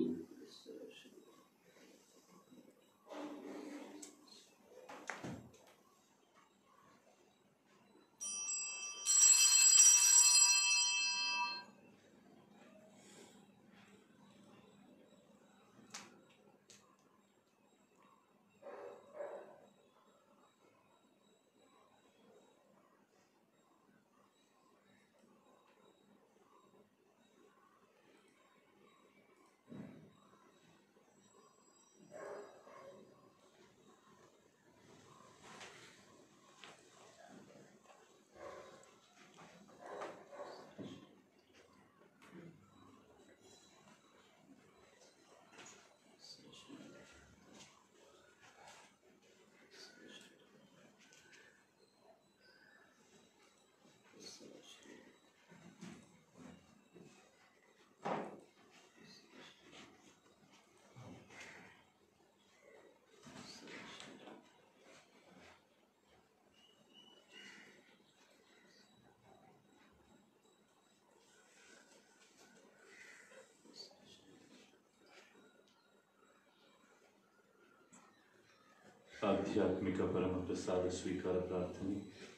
ಆಧ್ಯಾತ್ಮಿಕ ಪರಮ ಪ್ರಸಾದ ಸ್ವೀಕಾರ ಪ್ರಾರ್ಥನೆ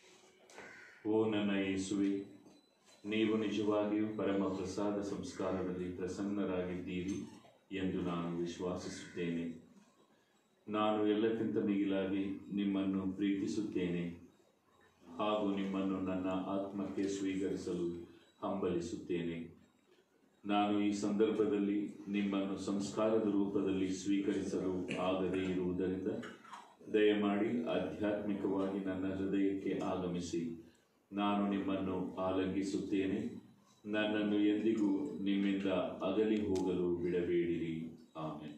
ಓ ನನ್ನ ಯೇಸುವೆ ನೀವು ನಿಜವಾಗಿಯೂ ಪರಮ ಪ್ರಸಾದ ಸಂಸ್ಕಾರದಲ್ಲಿ ಪ್ರಸನ್ನರಾಗಿದ್ದೀರಿ ಎಂದು ನಾನು ವಿಶ್ವಾಸಿಸುತ್ತೇನೆ ನಾನು ಎಲ್ಲಕ್ಕಿಂತ ಮಿಗಿಲಾಗಿ ನಿಮ್ಮನ್ನು ಪ್ರೀತಿಸುತ್ತೇನೆ ಹಾಗೂ ನಿಮ್ಮನ್ನು ನನ್ನ ಆತ್ಮಕ್ಕೆ ಸ್ವೀಕರಿಸಲು ಹಂಬಲಿಸುತ್ತೇನೆ ನಾನು ಈ ಸಂದರ್ಭದಲ್ಲಿ ನಿಮ್ಮನ್ನು ಸಂಸ್ಕಾರದ ರೂಪದಲ್ಲಿ ಸ್ವೀಕರಿಸಲು ಆಗದೇ ಇರುವುದರಿಂದ ದಯಮಾಡಿ ಆಧ್ಯಾತ್ಮಿಕವಾಗಿ ನನ್ನ ಹೃದಯಕ್ಕೆ ಆಗಮಿಸಿ ನಾನು ನಿಮ್ಮನ್ನು ಆಲಂಗಿಸುತ್ತೇನೆ ನನ್ನನ್ನು ಎಂದಿಗೂ ನಿಮ್ಮಿಂದ ಅಗಲಿ ಹೋಗಲು ಬಿಡಬೇಡಿರಿ ಆಮೇಲೆ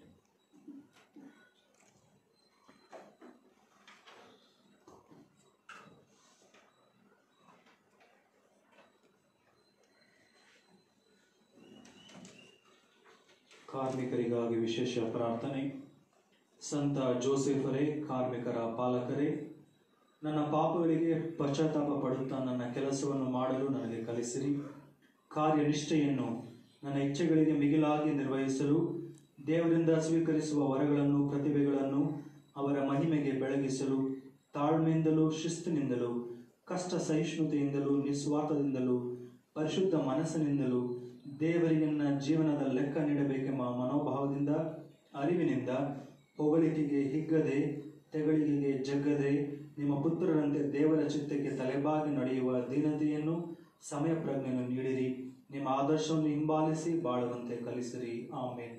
ಕಾರ್ಮಿಕರಿಗಾಗಿ ವಿಶೇಷ ಪ್ರಾರ್ಥನೆ ಸಂತ ಜೋಸೆಫರೇ ಕಾರ್ಮಿಕರ ಪಾಲಕರೇ ನನ್ನ ಪಾಪಗಳಿಗೆ ಪಶ್ಚಾತ್ತಾಪ ಪಡುತ್ತಾ ನನ್ನ ಕೆಲಸವನ್ನು ಮಾಡಲು ನನಗೆ ಕಲಿಸಿರಿ ಕಾರ್ಯನಿಷ್ಠೆಯನ್ನು ನನ್ನ ಇಚ್ಛೆಗಳಿಗೆ ಮಿಗಿಲಾಗಿ ನಿರ್ವಹಿಸಲು ದೇವರಿಂದ ಸ್ವೀಕರಿಸುವ ವರಗಳನ್ನು ಪ್ರತಿಭೆಗಳನ್ನು ಅವರ ಮಹಿಮೆಗೆ ಬೆಳಗಿಸಲು ತಾಳ್ಮೆಯಿಂದಲೂ ಶಿಸ್ತಿನಿಂದಲೂ ಕಷ್ಟ ಸಹಿಷ್ಣುತೆಯಿಂದಲೂ ನಿಸ್ವಾರ್ಥದಿಂದಲೂ ಪರಿಶುದ್ಧ ಮನಸ್ಸಿನಿಂದಲೂ ದೇವರಿಗೆ ನನ್ನ ಜೀವನದ ಲೆಕ್ಕ ನೀಡಬೇಕೆಂಬ ಮನೋಭಾವದಿಂದ ಅರಿವಿನಿಂದ ಹೊಗಳಿಕೆಗೆ ಹಿಗ್ಗದೆ ತೆಗಳಿಗೆಗೆ ಜಗ್ಗದೆ ನಿಮ್ಮ ಪುತ್ರರಂತೆ ದೇವರ ಚಿತ್ತಕ್ಕೆ ತಲೆಬಾಗಿ ನಡೆಯುವ ದೀನತೆಯನ್ನು ಸಮಯ ಪ್ರಜ್ಞೆಯನ್ನು ನೀಡಿರಿ ನಿಮ್ಮ ಆದರ್ಶವನ್ನು ಹಿಂಬಾಲಿಸಿ ಬಾಳುವಂತೆ ಕಲಿಸಿರಿ ಆಮೇಲೆ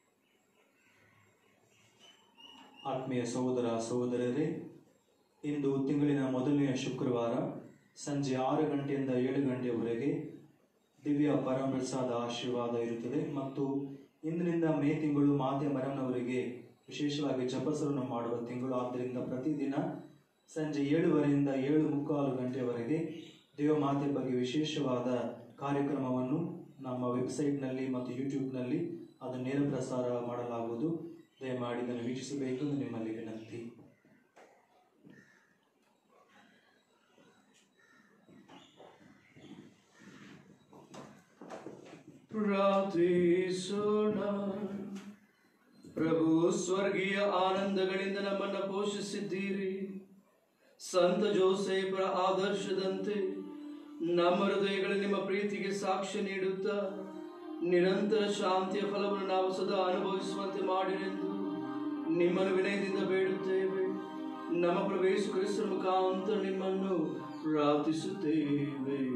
ಆತ್ಮೀಯ ಸಹೋದರ ಸಹೋದರರೇ ಇಂದು ತಿಂಗಳಿನ ಮೊದಲನೆಯ ಶುಕ್ರವಾರ ಸಂಜೆ ಆರು ಗಂಟೆಯಿಂದ ಏಳು ಗಂಟೆಯವರೆಗೆ ದಿವ್ಯ ಪರಮಪ್ರಸಾದ ಆಶೀರ್ವಾದ ಇರುತ್ತದೆ ಮತ್ತು ಇಂದಿನಿಂದ ಮೇ ತಿಂಗಳು ಮಾತೆ ಮರನವರಿಗೆ ವಿಶೇಷವಾಗಿ ಜಪಸರನ್ನು ಮಾಡುವ ತಿಂಗಳು ಆದ್ದರಿಂದ ಪ್ರತಿದಿನ ಸಂಜೆ ಏಳುವರೆಯಿಂದ ಏಳು ಮುಕ್ಕಾಲು ಗಂಟೆಯವರೆಗೆ ದೇವಮಾತೆ ಬಗ್ಗೆ ವಿಶೇಷವಾದ ಕಾರ್ಯಕ್ರಮವನ್ನು ನಮ್ಮ ವೆಬ್ಸೈಟ್ನಲ್ಲಿ ಮತ್ತು ಯೂಟ್ಯೂಬ್ನಲ್ಲಿ ಅದು ನೇರ ಪ್ರಸಾರ ಮಾಡಲಾಗುವುದು ದಯಮಾಡಿ ಇದನ್ನು ವೀಕ್ಷಿಸಬೇಕು ಎಂದು ನಿಮ್ಮಲ್ಲಿ ವಿನಂತಿ ಪ್ರಾರ್ಥಿಸೋಣ ಪ್ರಭು ಸ್ವರ್ಗೀಯ ಆನಂದಗಳಿಂದ ನಮ್ಮನ್ನು ಪೋಷಿಸಿದ್ದೀರಿ ಸಂತ ಜೋಸೇಫರ ಆದರ್ಶದಂತೆ ನಮ್ಮ ಹೃದಯಗಳು ನಿಮ್ಮ ಪ್ರೀತಿಗೆ ಸಾಕ್ಷ್ಯ ನೀಡುತ್ತಾ ನಿರಂತರ ಶಾಂತಿಯ ಫಲವನ್ನು ನಾವು ಸದಾ ಅನುಭವಿಸುವಂತೆ ಮಾಡಿರೆಂದು ನಿಮ್ಮನ್ನು ವಿನಯದಿಂದ ಬೇಡುತ್ತೇವೆ ನಮ್ಮ ಪ್ರವೇಶ ಕ್ರಿಸ್ತರ ಮುಖಾಂತರ ನಿಮ್ಮನ್ನು ಪ್ರಾರ್ಥಿಸುತ್ತೇವೆ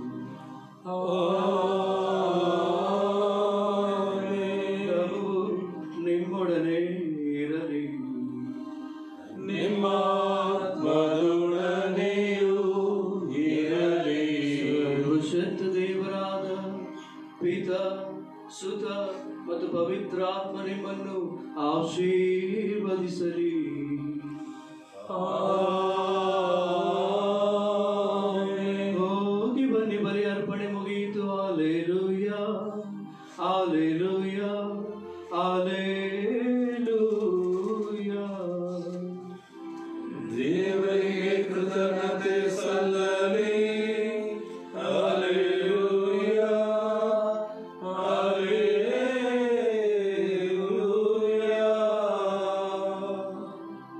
ಪ್ರಭು ನಿಮ್ಮೊಡನೆ ಇರಲಿ ನಿಮ್ಮ ಆತ್ಮದೊಡನೆಯೂ ಇರಲಿ ಸರ್ವಶಕ್ತ ದೇವರಾದ ಪಿತ ಸುತ ಮತ್ತು ಪವಿತ್ರಾತ್ಮ ನಿಮ್ಮನ್ನು ಆಶೀರ್ವದಿಸಲಿ ಹೋಗಿ ಬನ್ನಿ ಬಲಿ ಅರ್ಪಣೆ ಮುಗಿಯಿತು ಆಲೇಲುಯ್ಯ ಆಲೇಲುಯ್ಯ ಆಲೇಲುಯ್ಯ ದೇವರಿಗೆ ಕೃತಜ್ಞತೆ ಸಲ್ಲಲಿ ಹಲ್ಲೆಲೂಯಾ ಹಲ್ಲೆಲೂಯಾ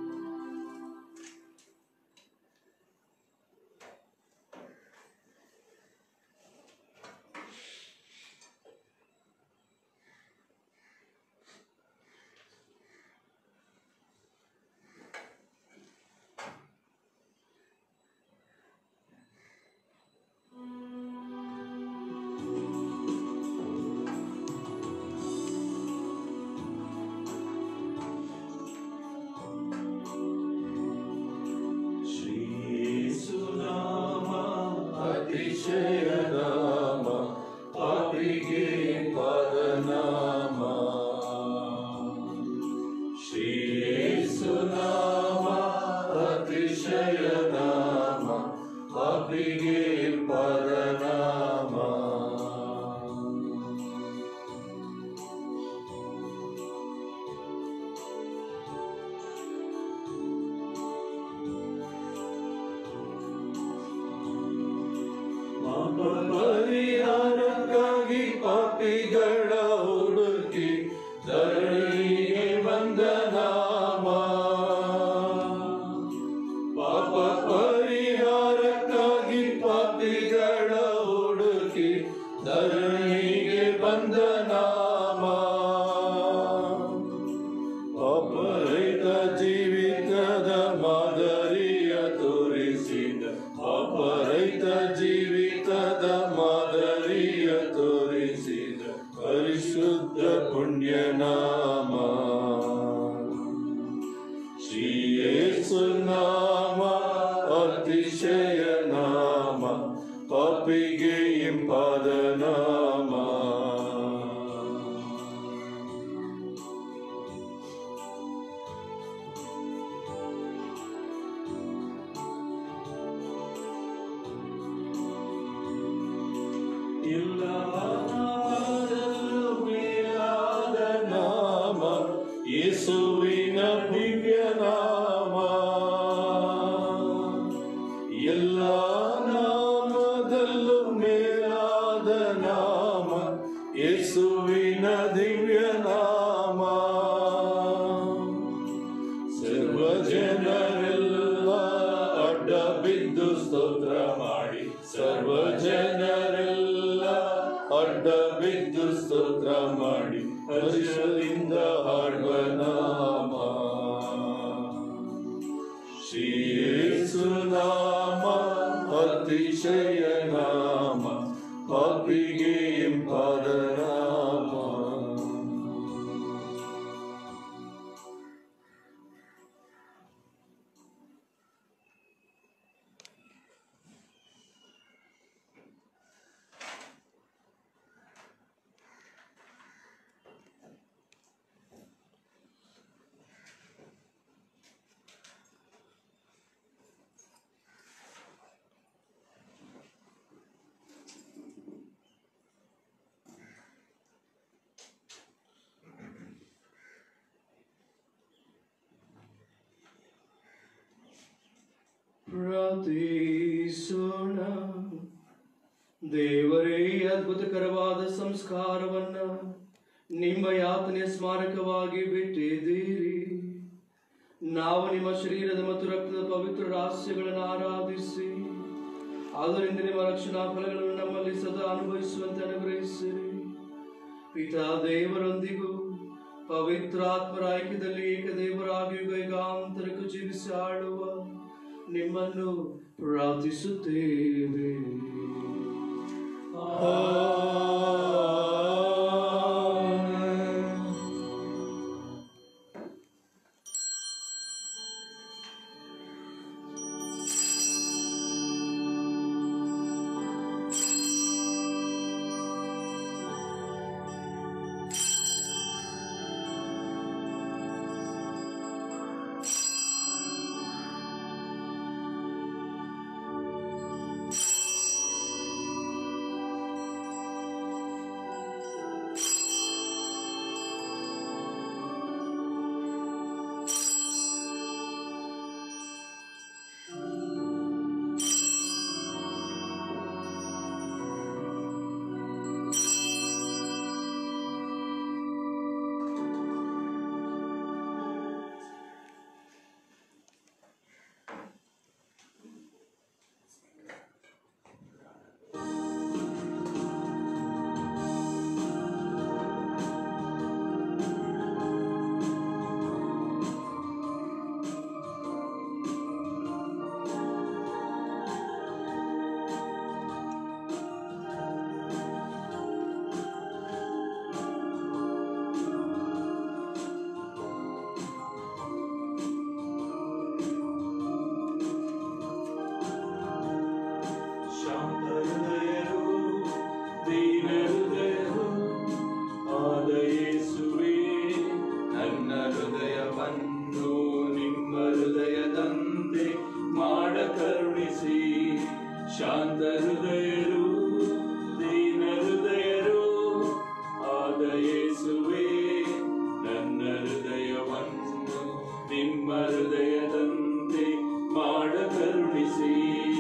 ಶ್ರೀಸುನಾಮ ಅತಿಶಯ ನಾಮ ಪಾಪಿಗೆ ಪದನಾಮ ಶ್ರೀಸುನಾಮ ಅತಿಶಯ ನಾಮ ಪಾಪಿಗೆ ಪದನಾಮ ಪಾಪ ಪರಿಹಾರಕ್ಕಾಗಿ ಪಾಪಿಗಳ ಹುಡುಕಿ ಧರಣಿಗೆ ಬಂದ ನಾಮ ಪಾಪ ಪರಿಹಾರಕ್ಕಾಗಿ ಪಾಪಿಗಳ ಹುಡುಕಿ ಧರಣಿಗೆ ಬಂದ ನಾಮ ಅಪರಿತ ಜೀವಿತದ ಮಾದರಿಯ ತೋರಿಸಿದ ಅಪರೈತ ಜೀವಿತದ ಮಾದರಿಯ ತೋರಿಸಿದ ಪರಿಶುದ್ಧ ಪುಣ್ಯನಾಮ ಶ್ರೀಯೇಸು ನಾಮ ಅತಿಶಯ ನಾಮ ಪಾಪಿಗೆ ಇಂಪಾದ ನಾಮ ಇಲ್ಲವಾದರೂ ಮೇಲಾದ ನಾಮ ಯೇಸುವಿನ ದಿವ್ಯ ನಾಮ ಎಲ್ಲ ನಾಮದಲ್ಲೂ ಮೇಲಾದ ನಾಮ ಯೇಸುವಿನ ದಿವ್ಯ ನಾಮ ಸರ್ವ ಜನರೆಲ್ಲ ಅಡ್ಡ ಬಿದ್ದು ಸ್ತೋತ್ರ ಮಾಡಿ ಸರ್ವ ಜನರೆಲ್ಲ ಅಡ್ಡ ಬಿದ್ದು ಸ್ತೋತ್ರ ಮಾಡಿ ಹರ್ಷದಿಂದ ಹಾಡುವ ನಾಮ ಶ್ರೀಯೇಸು ನಾಮ ಅತಿಶಯ ನಾಮ ಪಾಪಿಗೆ ಇಂಪಾದ ನಾಮ ಪ್ರಾರ್ಥಿಸೋಣ ದೇವರೇ ಈ ಅದ್ಭುತಕರವಾದ ಸಂಸ್ಕಾರವನ್ನ ನಿಮ್ಮ ಯಾತನೆಯ ಸ್ಮಾರಕವಾಗಿ ಬಿಟ್ಟಿದ್ದೀರಿ ನಾವು ನಿಮ್ಮ ಶರೀರದ ಮತ್ತು ರಕ್ತದ ಪವಿತ್ರ ರಹಸ್ಯಗಳನ್ನು ಆರಾಧಿಸಿ ಅದರಿಂದ ನಿಮ್ಮ ರಕ್ಷಣಾ ಫಲಗಳನ್ನು ನಮ್ಮಲ್ಲಿ ಸದಾ ಅನುಭವಿಸುವಂತೆ ಅನುಗ್ರಹಿಸಿರಿ ಪಿತಾ ದೇವರೊಂದಿಗೂ ಪವಿತ್ರಾತ್ಮರ ಐಕ್ಯದಲ್ಲಿ ಏಕದೇವರಾಗಿ ಯುಗಾಂತರಕ್ಕೂ ಜೀವಿಸಿ ಆಳುವ ನಿಮ್ಮನ್ನು ಪ್ರಾರ್ಥಿಸುತ್ತೇವೆ ಶಾಂತ ಹೃದಯರು ದೀನ ಹೃದಯರು ಆದ ಯೇಸುವೇ ನನ್ನ ಹೃದಯವನ್ನು ನಿಮ್ಮ ಹೃದಯದಂತೆ ಮಾಡ ಕರುಣಿಸಿ ಶಾಂತ ಹೃದಯರು ದೀನ ಹೃದಯರು ಆದ ಯೇಸುವೇ ನನ್ನ ಹೃದಯವನ್ನು ನಿಮ್ಮ ಹೃದಯದಂತೆ ಮಾಡ ಕರುಣಿಸಿ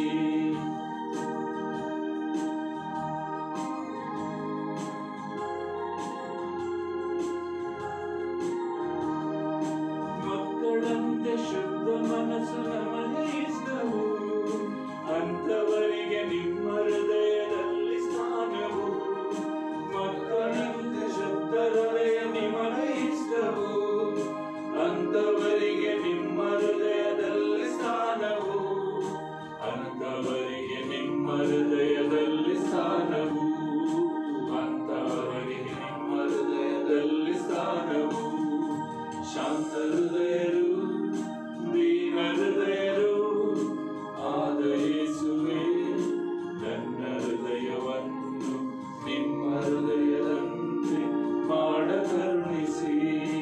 ಮಕ್ಕಳಂತೆ ಶುದ್ಧ ಮನಸ್ಸು ನಮಗೆ ಇಷ್ಟವು ಅಂತವರಿಗೆ ನಿಮ್ಮ ಹೃದಯದಲ್ಲಿ ಸ್ಥಾನವು ಮಕ್ಕಳಂತೆ ಶುದ್ಧ ಹೃದಯ ನಿಮಗೆ ಇಷ್ಟವು ಅಂತವರಿಗೆ ನಿಮ್ಮ ಹೃದಯದಲ್ಲಿ ಸ್ಥಾನವು ಅಂತವರಿಗೆ ನಿಮ್ಮ ಹೃದಯದಲ್ಲಿ ಸ್ಥಾನವು ಅಂತವರಿಗೆ ನಿಮ್ಮ ಹೃದಯದಲ್ಲಿ ಸ್ಥಾನವು ಶಾಂತ ಹೃದಯರು ದೀನ ಹೃದಯರು ಆದ ಯೇಸುವೇ ನನ್ನ ಹೃದಯವನ್ನು ನಿಮ್ಮ ಹೃದಯದಂತೆ ಮಾಡ ಕರುಣಿಸಿ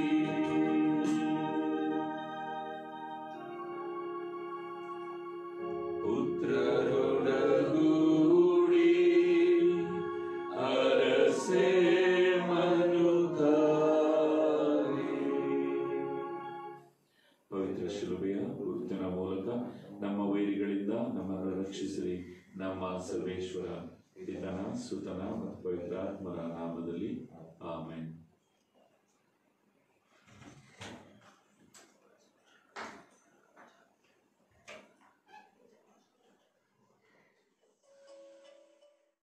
ಪುತ್ರರೊಡಗೂಡಿ ಅರಸೆ ಮನುತಾರೆ ಪವಿತ್ರ ಶಿಲುಬೆಯ ಗುರುತಿನ ಮೂಲಕ ನಮ್ಮ ವೈರಿಗಳಿಂದ ನಮ್ಮನ್ನು ರಕ್ಷಿಸಿರಿ ನಮ್ಮ ಸರ್ವೇಶ್ವರ ಪಿತನ ಸುತನ ಮತ್ತು ಪವಿತ್ರಾತ್ಮರ ನಾಮದಲ್ಲಿ